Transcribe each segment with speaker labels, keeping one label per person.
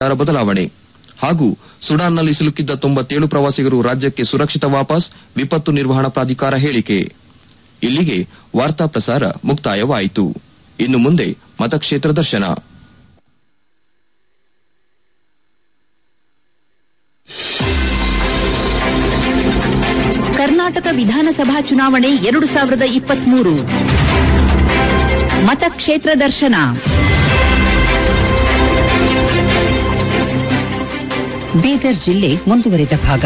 Speaker 1: ಸರ್ಕಾರ ಬದಲಾವಣೆ ಹಾಗೂ ಸುಡಾನ್ನಲ್ಲಿ ಸಿಲುಕಿದ್ದ ತೊಂಬತ್ತೇಳು ಪ್ರವಾಸಿಗರು ರಾಜ್ಯಕ್ಕೆ ಸುರಕ್ಷಿತ ವಾಪಸ್ ವಿಪತ್ತು ನಿರ್ವಹಣಾ ಪ್ರಾಧಿಕಾರ ಹೇಳಿಕೆ ಇಲ್ಲಿಗೆ ವಾರ್ತಾ ಪ್ರಸಾರ ಮುಕ್ತಾಯವಾಯಿತು ಇನ್ನು ಮುಂದೆ ಮತಕ್ಷೇತ್ರ ದರ್ಶನ
Speaker 2: ಕರ್ನಾಟಕ ವಿಧಾನಸಭಾ ಚುನಾವಣೆ ಎರಡು ಸಾವಿರದ ಇಪ್ಪತ್ಮೂರು ಮತಕ್ಷೇತ್ರ ದರ್ಶನ
Speaker 3: ಬೀದರ್ ಜಿಲ್ಲೆ ಮುಂದುವರಿದ ಭಾಗ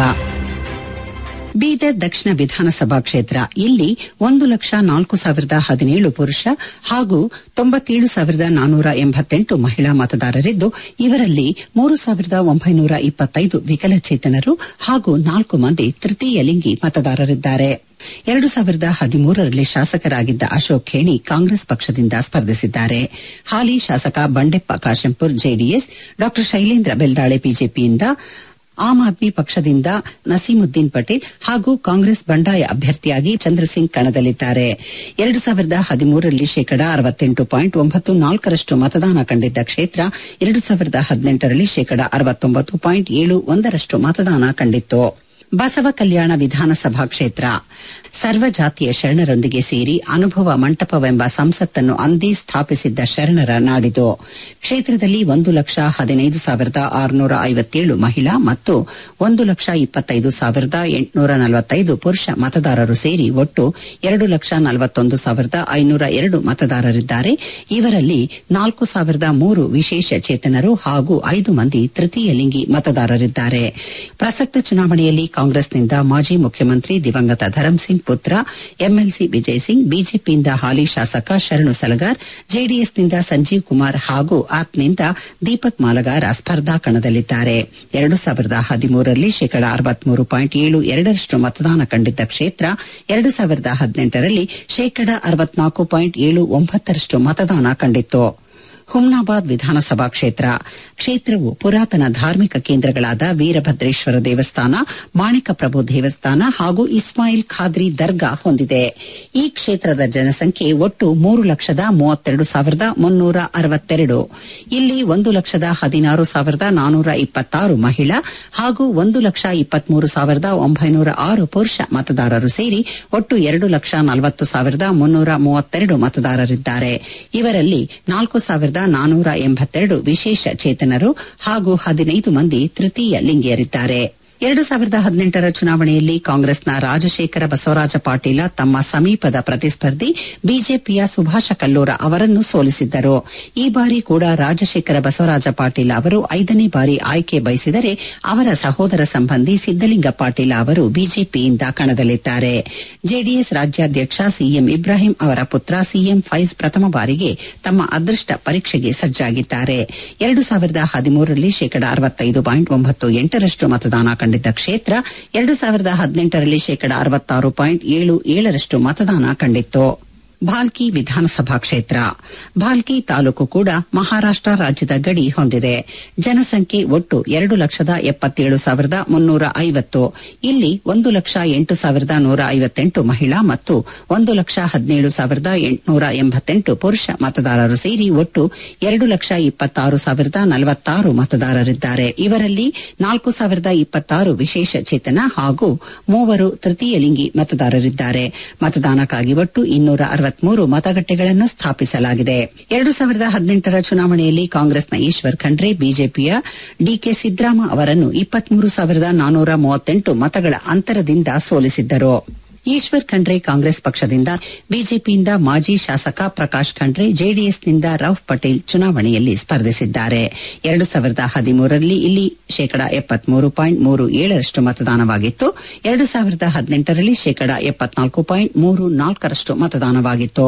Speaker 3: ಬೀದರ್ ದಕ್ಷಿಣ ವಿಧಾನಸಭಾ ಕ್ಷೇತ್ರ ಇಲ್ಲಿ ಒಂದು ಲಕ್ಷ ನಾಲ್ಕು ಸಾವಿರದ ಹದಿನೇಳು ಪುರುಷ ಹಾಗೂ ತೊಂಬತ್ತೇಳು ಸಾವಿರದ ನಾನೂರ ಎಂಬತ್ತೆಂಟು ಮಹಿಳಾ ಮತದಾರರಿದ್ದು ಇವರಲ್ಲಿ ಮೂರು ಸಾವಿರದ ಒಂಬೈನೂರ ಇಪ್ಪತ್ತೈದು ವಿಕಲಚೇತನರು ಹಾಗೂ ನಾಲ್ಕು ಮಂದಿ ತೃತೀಯ ಲಿಂಗಿ ಮತದಾರರಿದ್ದಾರೆ ಎರಡು ಸಾವಿರದ ಹದಿಮೂರರಲ್ಲಿ ಶಾಸಕರಾಗಿದ್ದ ಅಶೋಕ್ ಖೇಣಿ ಕಾಂಗ್ರೆಸ್ ಪಕ್ಷದಿಂದ ಸ್ಪರ್ಧಿಸಿದ್ದಾರೆ ಹಾಲಿ ಶಾಸಕ ಬಂಡೆಪ್ಪ ಕಾಶೆಂಪುರ್ ಜೆಡಿಎಸ್ ಡಾ ಶೈಲೇಂದ್ರ ಬೆಲ್ದಾಳೆ ಬಿಜೆಪಿಯಿಂದ ಆಮ್ ಆದ್ಮಿ ಪಕ್ಷದಿಂದ ನಸೀಮುದ್ದೀನ್ ಪಟೇಲ್ ಹಾಗೂ ಕಾಂಗ್ರೆಸ್ ಬಂಡಾಯ ಅಭ್ಯರ್ಥಿಯಾಗಿ ಚಂದ್ರಸಿಂಗ್ ಕಣದಲ್ಲಿದ್ದಾರೆ ಎರಡು ಸಾವಿರದ ಹದಿಮೂರರಲ್ಲಿ ಶೇಕಡಾ ಅರವತ್ತೆಂಟು ಪಾಯಿಂಟ್ ಒಂಬತ್ತು ನಾಲ್ಕರಷ್ಟು ಮತದಾನ ಕಂಡಿದ್ದ ಕ್ಷೇತ್ರ ಎರಡು ಸಾವಿರದ ಹದಿನೆಂಟರಲ್ಲಿ ಶೇಕಡಾ ಅರವತ್ತೊಂಬತ್ತು ಪಾಯಿಂಟ್ ಏಳು ಒಂದರಷ್ಟು ಮತದಾನ ಕಂಡಿತ್ತು ಬಸವ ಕಲ್ಯಾಣ ವಿಧಾನಸಭಾ ಕ್ಷೇತ್ರ ಸರ್ವಜಾತಿಯ ಶರಣರೊಂದಿಗೆ ಸೇರಿ ಅನುಭವ ಮಂಟಪವೆಂಬ ಸಂಸತ್ತನ್ನು ಅಂದೇ ಸ್ಥಾಪಿಸಿದ್ದ ಶರಣರ ನಾಡಿದು ಕ್ಷೇತ್ರದಲ್ಲಿ ಒಂದು ಲಕ್ಷ ಹದಿನೈದು ಸಾವಿರದ ಆರುನೂರ ಐವತ್ತೇಳು ಮಹಿಳಾ ಮತ್ತು ಒಂದು ಲಕ್ಷ ಇಪ್ಪತ್ತೈದು ಸಾವಿರದ ಎಂಟುನೂರ ನಲವತ್ತೈದು ಪುರುಷ ಮತದಾರರು ಸೇರಿ ಒಟ್ಟು ಎರಡು ಲಕ್ಷ ನಲವತ್ತೊಂದು ಸಾವಿರದ ಐನೂರ ಎರಡು ಮತದಾರರಿದ್ದಾರೆ ಇವರಲ್ಲಿ ನಾಲ್ಕು ಸಾವಿರದ ಮೂರು ವಿಶೇಷ ಚೇತನರು ಹಾಗೂ ಐದು ಮಂದಿ ತೃತೀಯ ಲಿಂಗಿ ಮತದಾರರಿದ್ದಾರೆ ಪ್ರಸಕ್ತ ಚುನಾವಣೆಯಲ್ಲಿ ಕಾಂಗ್ರೆಸ್ನಿಂದ ಮಾಜಿ ಮುಖ್ಯಮಂತ್ರಿ ದಿವಂಗತ ಧರಂಸಿಂಗ್ ಪುತ್ರ ಎಂಎಲ್ಸಿ ವಿಜಯ್ ಸಿಂಗ್ ಬಿಜೆಪಿಯಿಂದ ಹಾಲಿ ಶಾಸಕ ಶರಣು ಸಲಗಾರ್ ಜೆಡಿಎಸ್ನಿಂದ ಸಂಜೀವ್ ಕುಮಾರ್ ಹಾಗೂ ಆಪ್ನಿಂದ ದೀಪಕ್ ಮಾಲಗಾರ ಸ್ಪರ್ಧಾ ಕಣದಲ್ಲಿದ್ದಾರೆ ಎರಡು ಸಾವಿರದ ಹದಿಮೂರರಲ್ಲಿ ಶೇಕಡಾ ಅರವತ್ಮೂರು ಪಾಯಿಂಟ್ ಏಳು ಎರಡರಷ್ಟು ಮತದಾನ ಕಂಡಿದ್ದ ಕ್ಷೇತ್ರ ಎರಡು ಸಾವಿರದ ಹದಿನೆಂಟರಲ್ಲಿ ಶೇಕಡಾ ಅರವತ್ನಾಲ್ಕು ಪಾಯಿಂಟ್ ಏಳು ಒಂಬತ್ತರಷ್ಟು ಮತದಾನ ಕಂಡಿತ್ತು ಹುಮ್ನಾಬಾದ್ ವಿಧಾನಸಭಾ ಕ್ಷೇತ್ರ ಕ್ಷೇತ್ರವು ಪುರಾತನ ಧಾರ್ಮಿಕ ಕೇಂದ್ರಗಳಾದ ವೀರಭದ್ರೇಶ್ವರ ದೇವಸ್ಥಾನ ಮಾಣಿಕಪ್ರಭು ದೇವಸ್ಥಾನ ಹಾಗೂ ಇಸ್ಮಾಯಿಲ್ ಖಾದ್ರಿ ದರ್ಗಾ ಹೊಂದಿದೆ ಈ ಕ್ಷೇತ್ರದ ಜನಸಂಖ್ಯೆ ಒಟ್ಟು ಮೂರು ಲಕ್ಷದ ಮೂವತ್ತೆರಡು ಸಾವಿರದ ಮುನ್ನೂರ ಅರವತ್ತೆರಡು ಇಲ್ಲಿ ಒಂದು ಲಕ್ಷದ ಹದಿನಾರು ಸಾವಿರದ ನಾನೂರ ಇಪ್ಪತ್ತಾರು ಮಹಿಳಾ ಹಾಗೂ ಒಂದು ಲಕ್ಷ ಇಪ್ಪತ್ಮೂರು ಸಾವಿರದ ಒಂಬೈನೂರ ಆರು ಪುರುಷ ಮತದಾರರು ಸೇರಿ ಒಟ್ಟು ಎರಡು ಲಕ್ಷ ನಲವತ್ತು ಸಾವಿರದ ಮುನ್ನೂರ ಮೂವತ್ತೆರಡು ಮತದಾರರಿದ್ದಾರೆ ಇವರಲ್ಲಿ ನಾಲ್ಕು ಸಾವಿರದ ನಾನೂರ ಎಂಬತ್ತೆರಡು ವಿಶೇಷ ಚೇತನರು ಹಾಗೂ ಹದಿನೈದು ಮಂದಿ ತೃತೀಯ ಲಿಂಗಿಯರಿದ್ದಾರೆ ಎರಡು ಸಾವಿರದ ಹದಿನೆಂಟರ ಚುನಾವಣೆಯಲ್ಲಿ ಕಾಂಗ್ರೆಸ್ನ ರಾಜಶೇಖರ ಬಸವರಾಜ ಪಾಟೀಲ ತಮ್ಮ ಸಮೀಪದ ಪ್ರತಿಸ್ಪರ್ಧಿ ಬಿಜೆಪಿಯ ಸುಭಾಷ ಕಲ್ಲೂರ ಅವರನ್ನು ಸೋಲಿಸಿದ್ದರು ಈ ಬಾರಿ ಕೂಡ ರಾಜಶೇಖರ ಬಸವರಾಜ ಪಾಟೀಲ ಅವರು ಐದನೇ ಬಾರಿ ಆಯ್ಕೆ ಬಯಸಿದರೆ ಅವರ ಸಹೋದರ ಸಂಬಂಧಿ ಸಿದ್ದಲಿಂಗ ಪಾಟೀಲ ಅವರು ಬಿಜೆಪಿಯಿಂದ ಕಣದಲ್ಲಿದ್ದಾರೆ ಜೆಡಿಎಸ್ ರಾಜ್ಯಾಧ್ಯಕ್ಷ ಸಿಎಂ ಇಬ್ರಾಹಿಂ ಅವರ ಪುತ್ರ ಸಿಎಂ ಫೈಜ್ ಪ್ರಥಮ ಬಾರಿಗೆ ತಮ್ಮ ಅದೃಷ್ಟ ಪರೀಕ್ಷೆಗೆ ಸಜ್ಜಾಗಿದ್ದಾರೆ ಎರಡು ಸಾವಿರದ ಹದಿಮೂರರಲ್ಲಿ ಶೇಕಡಾ ಅರವತ್ತೈದು ಪಾಯಿಂಟ್ ಒಂಬತ್ತು ಎಂಟರಷ್ಟು ಮತದಾನ ಕಂಡಿದ್ದ ಕ್ಷೇತ್ರ ಎರಡು ಸಾವಿರದ ಹದಿನೆಂಟರಲ್ಲಿ ಶೇಕಡಾ ಅರವತ್ತಾರು ಪಾಯಿಂಟ್ ಏಳು ಏಳರಷ್ಟು ಮತದಾನ ಕಂಡಿತ್ತು ಭಾಲ್ಕಿ ವಿಧಾನಸಭಾ ಕ್ಷೇತ್ರ ಭಾಲ್ಕಿ ತಾಲೂಕು ಕೂಡ ಮಹಾರಾಷ್ಟ ರಾಜ್ಯದ ಗಡಿ ಹೊಂದಿದೆ ಜನಸಂಖ್ಯೆ ಒಟ್ಟು ಎರಡು ಲಕ್ಷದ ಎಪ್ಪತ್ತೇಳು ಸಾವಿರದ ಮುನ್ನೂರ ಐವತ್ತು ಇಲ್ಲಿ ಒಂದು ಲಕ್ಷ ಎಂಟು ಸಾವಿರದ ನೂರ ಐವತ್ತೆಂಟು ಮಹಿಳಾ ಮತ್ತು ಒಂದು ಲಕ್ಷ ಹದಿನೇಳು ಸಾವಿರದ ಎಂಟುನೂರ ಎಂಬತ್ತೆಂಟು ಪುರುಷ ಮತದಾರರು ಸೇರಿ ಒಟ್ಟು ಎರಡು ಲಕ್ಷ ಇಪ್ಪತ್ತಾರು ಸಾವಿರದ ನಲವತ್ತಾರು ಮತದಾರರಿದ್ದಾರೆ ಇವರಲ್ಲಿ ನಾಲ್ಕು ಸಾವಿರದ ಇಪ್ಪತ್ತಾರು ವಿಶೇಷ ಚೇತನ ಹಾಗೂ ಮೂವರು ತೃತೀಯ ಲಿಂಗಿ ಮತದಾರರಿದ್ದಾರೆ ಮತದಾನಕ್ಕಾಗಿ ಒಟ್ಟು ಇನ್ನೂರ ಅರವತ್ಮೂರು ಮತಗಟ್ಟೆಗಳನ್ನು ಸ್ಥಾಪಿಸಲಾಗಿದೆ ಎರಡು ಸಾವಿರದ ಹದಿನೆಂಟರ ಚುನಾವಣೆಯಲ್ಲಿ ಕಾಂಗ್ರೆಸ್ನ ಈಶ್ವರ್ ಖಂಡ್ರೆ ಬಿಜೆಪಿಯ ಡಿಕೆ ಸಿದ್ದರಾಮ ಅವರನ್ನು ಇಪ್ಪತ್ಮೂರು ಸಾವಿರದ ನಾನೂರ ಮೂವತ್ತೆಂಟು ಮತಗಳ ಅಂತರದಿಂದ ಸೋಲಿಸಿದ್ದರು ಈಶ್ವರ್ ಖಂಡ್ರೆ ಕಾಂಗ್ರೆಸ್ ಪಕ್ಷದಿಂದ ಬಿಜೆಪಿಯಿಂದ ಮಾಜಿ ಶಾಸಕ ಪ್ರಕಾಶ್ ಖಂಡ್ರೆ ಜೆಡಿಎಸ್ನಿಂದ ರೌಫ್ ಪಟೇಲ್ ಚುನಾವಣೆಯಲ್ಲಿ ಸ್ಪರ್ಧಿಸಿದ್ದಾರೆ ಎರಡು ಸಾವಿರದ ಹದಿಮೂರರಲ್ಲಿ ಇಲ್ಲಿ ಶೇಕಡಾ ಎಪ್ಪತ್ಮೂರು ಪಾಯಿಂಟ್ ಮೂರು ಏಳರಷ್ಟು ಮತದಾನವಾಗಿತ್ತು ಎರಡು ಸಾವಿರದ ಹದಿನೆಂಟರಲ್ಲಿ ಶೇಕಡಾ ಎಪ್ಪತ್ನಾಲ್ಕು ಪಾಯಿಂಟ್ ಮೂರು ನಾಲ್ಕರಷ್ಟು ಮತದಾನವಾಗಿತ್ತು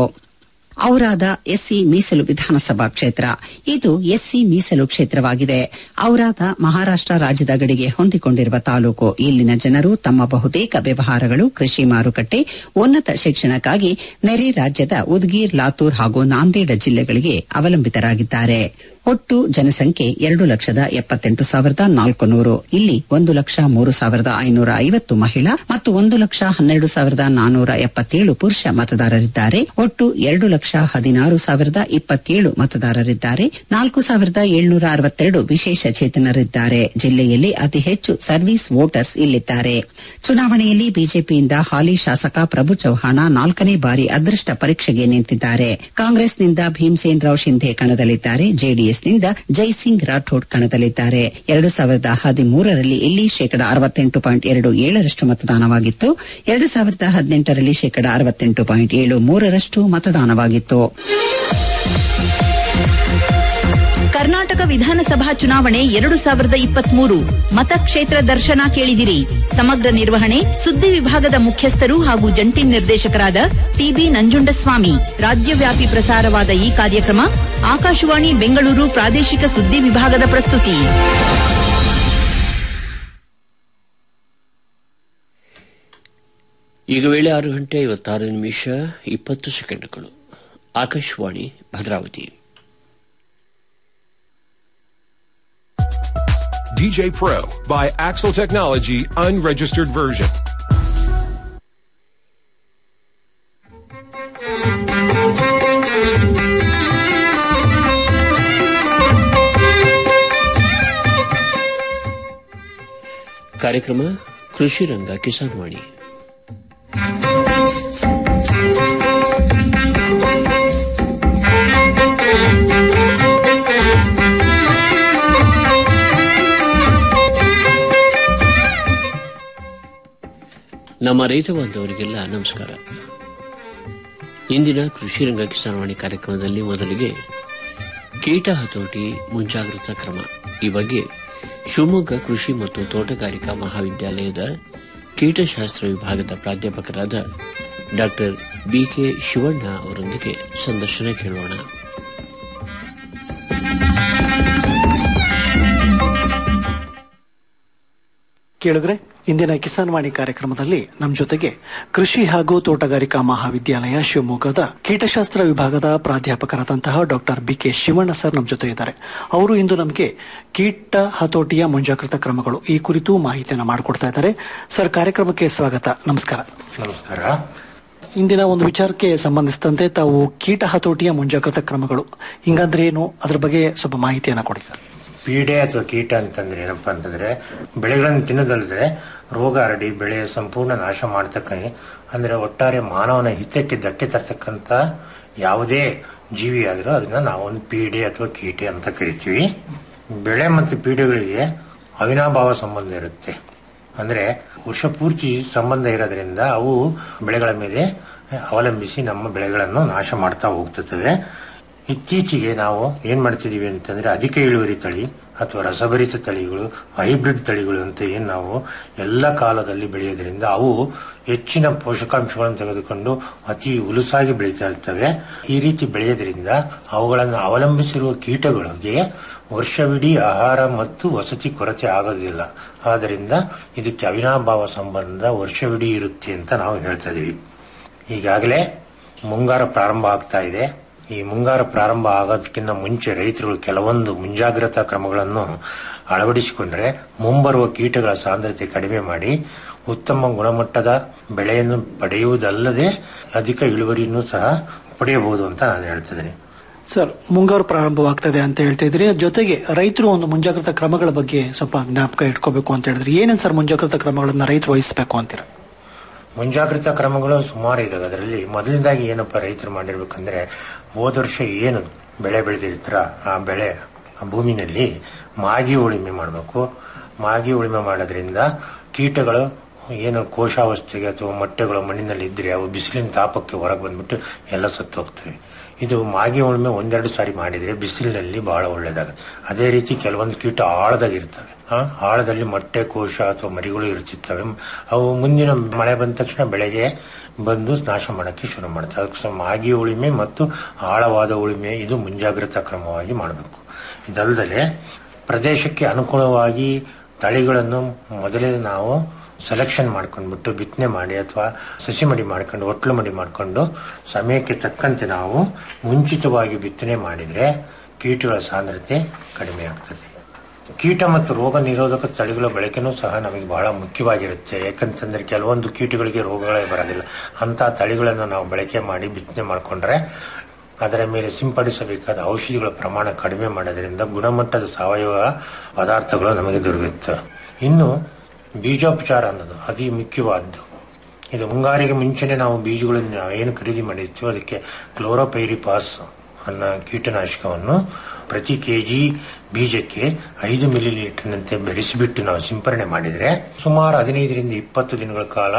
Speaker 3: ಔರಾದ ಎಸ್ಸಿ ಮೀಸಲು ವಿಧಾನಸಭಾ ಕ್ಷೇತ್ರ ಇದು ಎಸ್ಸಿ ಮೀಸಲು ಕ್ಷೇತ್ರವಾಗಿದೆ ಔರಾದ ಮಹಾರಾಷ್ಟ ರಾಜ್ಯದ ಗಡಿಗೆ ಹೊಂದಿಕೊಂಡಿರುವ ತಾಲೂಕು ಇಲ್ಲಿನ ಜನರು ತಮ್ಮ ಬಹುತೇಕ ವ್ಯವಹಾರಗಳು ಕೃಷಿ ಮಾರುಕಟ್ಟೆ ಉನ್ನತ ಶಿಕ್ಷಣಕ್ಕಾಗಿ ನೆರೆ ರಾಜ್ಯದ ಉದ್ಗೀರ್ ಲಾತೂರ್ ಹಾಗೂ ನಾಂದೇಡ ಜಿಲ್ಲೆಗಳಿಗೆ ಅವಲಂಬಿತರಾಗಿದ್ದಾರೆ ಒಟ್ಟು ಜನಸಂಖ್ಯೆ ಎರಡು ಲಕ್ಷದ ಎಪ್ಪತ್ತೆಂಟು ಸಾವಿರದ ನಾಲ್ಕು ನೂರು ಇಲ್ಲಿ ಒಂದು ಲಕ್ಷ ಮೂರು ಸಾವಿರದ ಐನೂರ ಐವತ್ತು ಮಹಿಳಾ ಮತ್ತು ಒಂದು ಲಕ್ಷ ಹನ್ನೆರಡು ಸಾವಿರದ ನಾನೂರ ಎಪ್ಪತ್ತೇಳು ಪುರುಷ ಮತದಾರರಿದ್ದಾರೆ ಒಟ್ಟು ಎರಡು ಲಕ್ಷ ಹದಿನಾರು ಸಾವಿರದ ಇಪ್ಪತ್ತೇಳು ಮತದಾರರಿದ್ದಾರೆ ನಾಲ್ಕು ಸಾವಿರದ ಏಳ್ನೂರ ಅರವತ್ತೆರಡು ವಿಶೇಷ ಚೇತನರಿದ್ದಾರೆ ಜಿಲ್ಲೆಯಲ್ಲಿ ಅತಿ ಹೆಚ್ಚು ಸರ್ವಿಸ್ ವೋಟರ್ಸ್ ಇಲ್ಲಿದ್ದಾರೆ ಚುನಾವಣೆಯಲ್ಲಿ ಬಿಜೆಪಿಯಿಂದ ಹಾಲಿ ಶಾಸಕ ಪ್ರಭು ಚೌಹಾಣ ನಾಲ್ಕನೇ ಬಾರಿ ಅದೃಷ್ಟ ಪರೀಕ್ಷೆಗೆ ನಿಂತಿದ್ದಾರೆ ಕಾಂಗ್ರೆಸ್ನಿಂದ ಭೀಮ್ಸೇನ್ ರಾವ್ ಶಿಂಧೆ ಕಣದಲ್ಲಿದ್ದಾರೆ ಜೆಡಿಎಸ್ನಿಂದ ಜೈಸಿಂಗ್ ರಾಠೋಡ್ ಕಣದಲ್ಲಿದ್ದಾರೆ ಎರಡು ಸಾವಿರದ ಹದಿಮೂರರಲ್ಲಿ ಇಲ್ಲಿ ಶೇಕಡ ಅರವತ್ತೆಂಟು ಪಾಯಿಂಟ್ ಎರಡು ಏಳರಷ್ಟು ಮತದಾನವಾಗಿತ್ತು ಎರಡು ಸಾವಿರದ ಹದಿನೆಂಟರಲ್ಲಿ ಶೇಕಡ ಅರವತ್ತೆಂಟು ಪಾಯಿಂಟ್ ಏಳು ಮೂರರಷ್ಟು ಮತದಾನವಾಗಿತ್ತು
Speaker 2: ಕರ್ನಾಟಕ ವಿಧಾನಸಭಾ ಚುನಾವಣೆ ಎರಡು ಸಾವಿರದ ಇಪ್ಪತ್ಮೂರು ಮತಕ್ಷೇತ್ರ ದರ್ಶನ ಕೇಳಿದಿರಿ ಸಮಗ್ರ ನಿರ್ವಹಣೆ ಸುದ್ದಿ ವಿಭಾಗದ ಮುಖ್ಯಸ್ಥರು ಹಾಗೂ ಜಂಟಿ ನಿರ್ದೇಶಕರಾದ ಟಿಬಿ ನಂಜುಂಡಸ್ವಾಮಿ ರಾಜ್ಯವ್ಯಾಪಿ ಪ್ರಸಾರವಾದ ಈ ಕಾರ್ಯಕ್ರಮ ಆಕಾಶವಾಣಿ ಬೆಂಗಳೂರು ಪ್ರಾದೇಶಿಕ ಸುದ್ದಿ ವಿಭಾಗದ ಪ್ರಸ್ತುತಿ
Speaker 4: ಈಗ ವೇಳೆ ಆರು ಗಂಟೆ ಐವತ್ತಾರು ನಿಮಿಷ ಇಪ್ಪತ್ತು ಸೆಕೆಂಡ್ಗಳು Akashvani Bhadravati
Speaker 5: DJ Pro by Axel Technology unregistered version.
Speaker 4: ಕಾರ್ಯಕ್ರಮ ಕೃಷಿ ರಂಗ ಕಿಸಾನ್ ವಾಣಿ ನಮ್ಮ ರೈತ ಬಾಂಧವರಿಗೆಲ್ಲ ನಮಸ್ಕಾರ ಇಂದಿನ ಕೃಷಿ ರಂಗ ಕಿಸಾನ್ ವಾಣಿ ಕಾರ್ಯಕ್ರಮದಲ್ಲಿ ಮೊದಲಿಗೆ ಕೀಟ ಹತೋಟಿ ಮುಂಜಾಗ್ರತಾ ಕ್ರಮ ಈ ಬಗ್ಗೆ ಶಿವಮೊಗ್ಗ ಕೃಷಿ ಮತ್ತು ತೋಟಗಾರಿಕಾ ಮಹಾವಿದ್ಯಾಲಯದ ಕೀಟಶಾಸ್ತ್ರ ವಿಭಾಗದ ಪ್ರಾಧ್ಯಾಪಕರಾದ ಡಾಕ್ಟರ್ ಬಿಕೆ ಶಿವಣ್ಣ ಅವರೊಂದಿಗೆ ಸಂದರ್ಶನ ಕೇಳೋಣ
Speaker 6: ಕೇಳಿದ್ರೆ ಇಂದಿನ ಕಿಸಾನ್ ವಾಣಿ ಕಾರ್ಯಕ್ರಮದಲ್ಲಿ ನಮ್ಮ ಜೊತೆಗೆ ಕೃಷಿ ಹಾಗೂ ತೋಟಗಾರಿಕಾ ಮಹಾವಿದ್ಯಾಲಯ ಶಿವಮೊಗ್ಗದ ಕೀಟಶಾಸ್ತ್ರ ವಿಭಾಗದ ಪ್ರಾಧ್ಯಾಪಕರಾದಂತಹ doctor B K Shivanna sir ನಮ್ಮ ಜೊತೆ ಇದ್ದಾರೆ ಅವರು ಇಂದು ನಮಗೆ ಕೀಟ ಹತೋಟಿಯ ಮುಂಜಾಗ್ರತಾ ಕ್ರಮಗಳು ಈ ಕುರಿತು ಮಾಹಿತಿಯನ್ನು ಮಾಡಿಕೊಡ್ತಾ ಇದ್ದಾರೆ ಸರ್ ಕಾರ್ಯಕ್ರಮಕ್ಕೆ ಸ್ವಾಗತ ನಮಸ್ಕಾರ
Speaker 7: ನಮಸ್ಕಾರ
Speaker 6: ಇಂದಿನ ಒಂದು ವಿಚಾರಕ್ಕೆ ಸಂಬಂಧಿಸಿದಂತೆ ತಾವು ಕೀಟ ಹತೋಟಿಯ ಮುಂಜಾಗ್ರತಾ ಕ್ರಮಗಳು ಹಿಂಗಂದ್ರೆ ಏನು ಅದ್ರ ಬಗ್ಗೆ ಸ್ವಲ್ಪ ಮಾಹಿತಿಯನ್ನ ಕೊಡಿ ಸರ್
Speaker 7: ಪೀಡೆ ಅಥವಾ ಕೀಟ ಅಂತಂದ್ರೆ ಏನಪ್ಪಾ ಅಂತಂದ್ರೆ ಬೆಳೆಗಳನ್ನು ತಿನ್ನೋದಲ್ಲದೆ ರೋಗ ಹರಡಿ ಬೆಳೆಯ ಸಂಪೂರ್ಣ ನಾಶ ಮಾಡತಕ್ಕ ಅಂದ್ರೆ ಒಟ್ಟಾರೆ ಮಾನವನ ಹಿತಕ್ಕೆ ಧಕ್ಕೆ ತರ್ತಕ್ಕಂತ ಯಾವುದೇ ಜೀವಿ ಆದರೂ ಅದನ್ನ ನಾವೊಂದು ಪೀಡೆ ಅಥವಾ ಕೀಟೆ ಅಂತ ಕರಿತೀವಿ ಬೆಳೆ ಮತ್ತು ಪೀಡೆಗಳಿಗೆ ಅವಿನಾಭಾವ ಸಂಬಂಧ ಇರುತ್ತೆ ಅಂದ್ರೆ ವರ್ಷ ಪೂರ್ತಿ ಸಂಬಂಧ ಇರೋದ್ರಿಂದ ಅವು ಬೆಳೆಗಳ ಮೇಲೆ ಅವಲಂಬಿಸಿ ನಮ್ಮ ಬೆಳೆಗಳನ್ನು ನಾಶ ಮಾಡ್ತಾ ಹೋಗ್ತವೆ ಇತ್ತೀಚೆಗೆ ನಾವು ಏನ್ ಮಾಡ್ತಿದೀವಿ ಅಂತಂದ್ರೆ ಅಧಿಕ ಇಳುವರಿ ತಳಿ ಅಥವಾ ರಸಭರಿತ ತಳಿಗಳು ಹೈಬ್ರಿಡ್ ತಳಿಗಳು ಅಂತ ಏನ್ ನಾವು ಎಲ್ಲ ಕಾಲದಲ್ಲಿ ಬೆಳೆಯೋದ್ರಿಂದ ಅವು ಹೆಚ್ಚಿನ ಪೋಷಕಾಂಶಗಳನ್ನು ತೆಗೆದುಕೊಂಡು ಅತಿ ಉಲುಸಾಗಿ ಬೆಳೀತಾ ಇರ್ತವೆ ಈ ರೀತಿ ಬೆಳೆಯೋದ್ರಿಂದ ಅವುಗಳನ್ನು ಅವಲಂಬಿಸಿರುವ ಕೀಟಗಳಿಗೆ ವರ್ಷವಿಡೀ ಆಹಾರ ಮತ್ತು ವಸತಿ ಕೊರತೆ ಆಗೋದಿಲ್ಲ ಆದ್ದರಿಂದ ಇದಕ್ಕೆ ಅವಿನಾಭಾವ ಸಂಬಂಧ ವರ್ಷವಿಡೀ ಇರುತ್ತೆ ಅಂತ ನಾವು ಹೇಳ್ತಾ ಇದೀವಿ ಈಗಾಗಲೇ ಮುಂಗಾರ ಪ್ರಾರಂಭ ಆಗ್ತಾ ಇದೆ ಈ ಮುಂಗಾರ ಪ್ರಾರಂಭ ಆಗೋದಕ್ಕಿಂತ ಮುಂಚೆ ರೈತರುಗಳು ಕೆಲವೊಂದು ಮುಂಜಾಗ್ರತಾ ಕ್ರಮಗಳನ್ನು ಅಳವಡಿಸಿಕೊಂಡ್ರೆ ಮುಂಬರುವ ಕೀಟಗಳ ಸಾಂದ್ರತೆ ಕಡಿಮೆ ಮಾಡಿ ಉತ್ತಮ ಗುಣಮಟ್ಟದ ಬೆಳೆಯನ್ನು ಪಡೆಯುವುದಲ್ಲದೆ ಅಧಿಕ ಇಳುವರಿಯನ್ನು ಸಹ ಪಡೆಯಬಹುದು ಅಂತ ನಾನು ಹೇಳ್ತಿದ್ದೀನಿ
Speaker 6: ಸರ್ ಮುಂಗಾರು ಪ್ರಾರಂಭವಾಗ್ತದೆ ಅಂತ ಹೇಳ್ತಾ ಇದ್ರಿ ಜೊತೆಗೆ ರೈತರು ಒಂದು ಮುಂಜಾಗ್ರತಾ ಕ್ರಮಗಳ ಬಗ್ಗೆ ಸ್ವಲ್ಪ ಜ್ಞಾಪಕ ಇಟ್ಕೋಬೇಕು ಅಂತ ಹೇಳಿದ್ರೆ ಏನೇನು ಸರ್ ಮುಂಜಾಗ್ರತಾ ಕ್ರಮಗಳನ್ನ ರೈತರು ವಹಿಸಬೇಕು ಅಂತೀರ
Speaker 7: ಮುಂಜಾಗ್ರತಾ ಕ್ರಮಗಳು ಸುಮಾರು ಇದಾವೆ ಅದರಲ್ಲಿ ಮೊದಲನೇದಾಗಿ ಏನಪ್ಪ ರೈತರು ಮಾಡಿರ್ಬೇಕಂದ್ರೆ ಹೋದ ವರ್ಷ ಏನು ಬೆಳೆ ಬೆಳೆದಿರ್ತಾರ ಆ ಬೆಳೆ ಆ ಭೂಮಿನಲ್ಲಿ ಮಾಗಿ ಉಳಿಮೆ ಮಾಡಬೇಕು ಮಾಗಿ ಉಳಿಮೆ ಮಾಡೋದ್ರಿಂದ ಕೀಟಗಳು ಏನು ಕೋಶಾವಸ್ಥೆಗೆ ಅಥವಾ ಮೊಟ್ಟೆಗಳು ಮಣ್ಣಿನಲ್ಲಿ ಇದ್ರೆ ಅವು ಬಿಸಿಲಿನ ತಾಪಕ್ಕೆ ಹೊರಗೆ ಬಂದ್ಬಿಟ್ಟು ಎಲ್ಲ ಸತ್ತು ಹೋಗ್ತವೆ ಇದು ಮಾಗಿ ಉಳುಮೆ ಒಂದೆರಡು ಸಾರಿ ಮಾಡಿದ್ರೆ ಬಿಸಿಲಿನಲ್ಲಿ ಬಹಳ ಒಳ್ಳೇದಾಗುತ್ತೆ ಅದೇ ರೀತಿ ಕೆಲವೊಂದು ಕೀಟ ಆಳದಾಗಿರ್ತವೆ ಆ, ಆಳದಲ್ಲಿ ಮೊಟ್ಟೆ ಕೋಶ ಅಥವಾ ಮರಿಗಳು ಇರ್ತಿರ್ತವೆ ಅವು ಮುಂದಿನ ಮಳೆ ಬಂದ ತಕ್ಷಣ ಬೆಳೆಗೆ ಬಂದು ನಾಶ ಮಾಡಕ್ಕೆ ಶುರು ಮಾಡ್ತವೆ ಅದಕ್ಕೆ ಸ- ಮಾಗಿ ಉಳಿಮೆ ಮತ್ತು ಆಳವಾದ ಉಳಿಮೆ ಇದು ಮುಂಜಾಗ್ರತಾ ಕ್ರಮವಾಗಿ ಮಾಡಬೇಕು ಇದಲ್ಲದೆ ಪ್ರದೇಶಕ್ಕೆ ಅನುಕೂಲವಾಗಿ ತಳಿಗಳನ್ನು ಮೊದಲೇ ನಾವು ಸೆಲೆಕ್ಷನ್ ಮಾಡ್ಕೊಂಡ್ಬಿಟ್ಟು ಬಿತ್ತನೆ ಮಾಡಿ ಅಥವಾ ಸಸಿ ಮಡಿ ಮಾಡ್ಕೊಂಡು ಒಟ್ಲು ಮಡಿ ಮಾಡ್ಕೊಂಡು ಸಮಯಕ್ಕೆ ತಕ್ಕಂತೆ ನಾವು ಮುಂಚಿತವಾಗಿ ಬಿತ್ತನೆ ಮಾಡಿದ್ರೆ ಕೀಟಗಳ ಸಾಂದ್ರತೆ ಕಡಿಮೆ ಆಗ್ತದೆ ಕೀಟ ಮತ್ತು ರೋಗ ನಿರೋಧಕ ತಳಿಗಳ ಬಳಕೆನೂ ಸಹ ನಮಗೆ ಬಹಳ ಮುಖ್ಯವಾಗಿರುತ್ತೆ ಯಾಕಂತಂದ್ರೆ ಕೆಲವೊಂದು ಕೀಟಗಳಿಗೆ ರೋಗಗಳೇ ಬರೋದಿಲ್ಲ ಅಂತ ತಳಿಗಳನ್ನು ನಾವು ಬಳಕೆ ಮಾಡಿ ಬಿತ್ತನೆ ಮಾಡಿಕೊಂಡ್ರೆ ಅದರ ಮೇಲೆ ಸಿಂಪಡಿಸಬೇಕಾದ ಔಷಧಿಗಳ ಪ್ರಮಾಣ ಕಡಿಮೆ ಮಾಡೋದ್ರಿಂದ ಗುಣಮಟ್ಟದ ಸಾವಯವ ಪದಾರ್ಥಗಳು ನಮಗೆ ದೊರೆಯುತ್ತೆ ಇನ್ನು ಬೀಜೋಪಚಾರ ಅನ್ನೋದು ಅತಿ ಮುಖ್ಯವಾದ್ದು ಇದು ಮುಂಗಾರಿಗೆ ಮುಂಚೆನೆ ನಾವು ಬೀಜಗಳನ್ನು ನಾವು ಏನು ಖರೀದಿ ಮಾಡಿರ್ತೀವೋ ಅದಕ್ಕೆ ಕ್ಲೋರೋಪೈರಿಪಾಸ್ ಅನ್ನೋ ಕೀಟನಾಶಕವನ್ನು ಪ್ರತಿ ಕೆಜಿ ಬೀಜಕ್ಕೆ ಐದು ಮಿಲಿ ಲೀಟರ್ನಂತೆ ಬೆರೆಸಿಬಿಟ್ಟು ನಾವು ಸಿಂಪರಣೆ ಮಾಡಿದರೆ ಸುಮಾರು ಹದಿನೈದರಿಂದ ಇಪ್ಪತ್ತು ದಿನಗಳ ಕಾಲ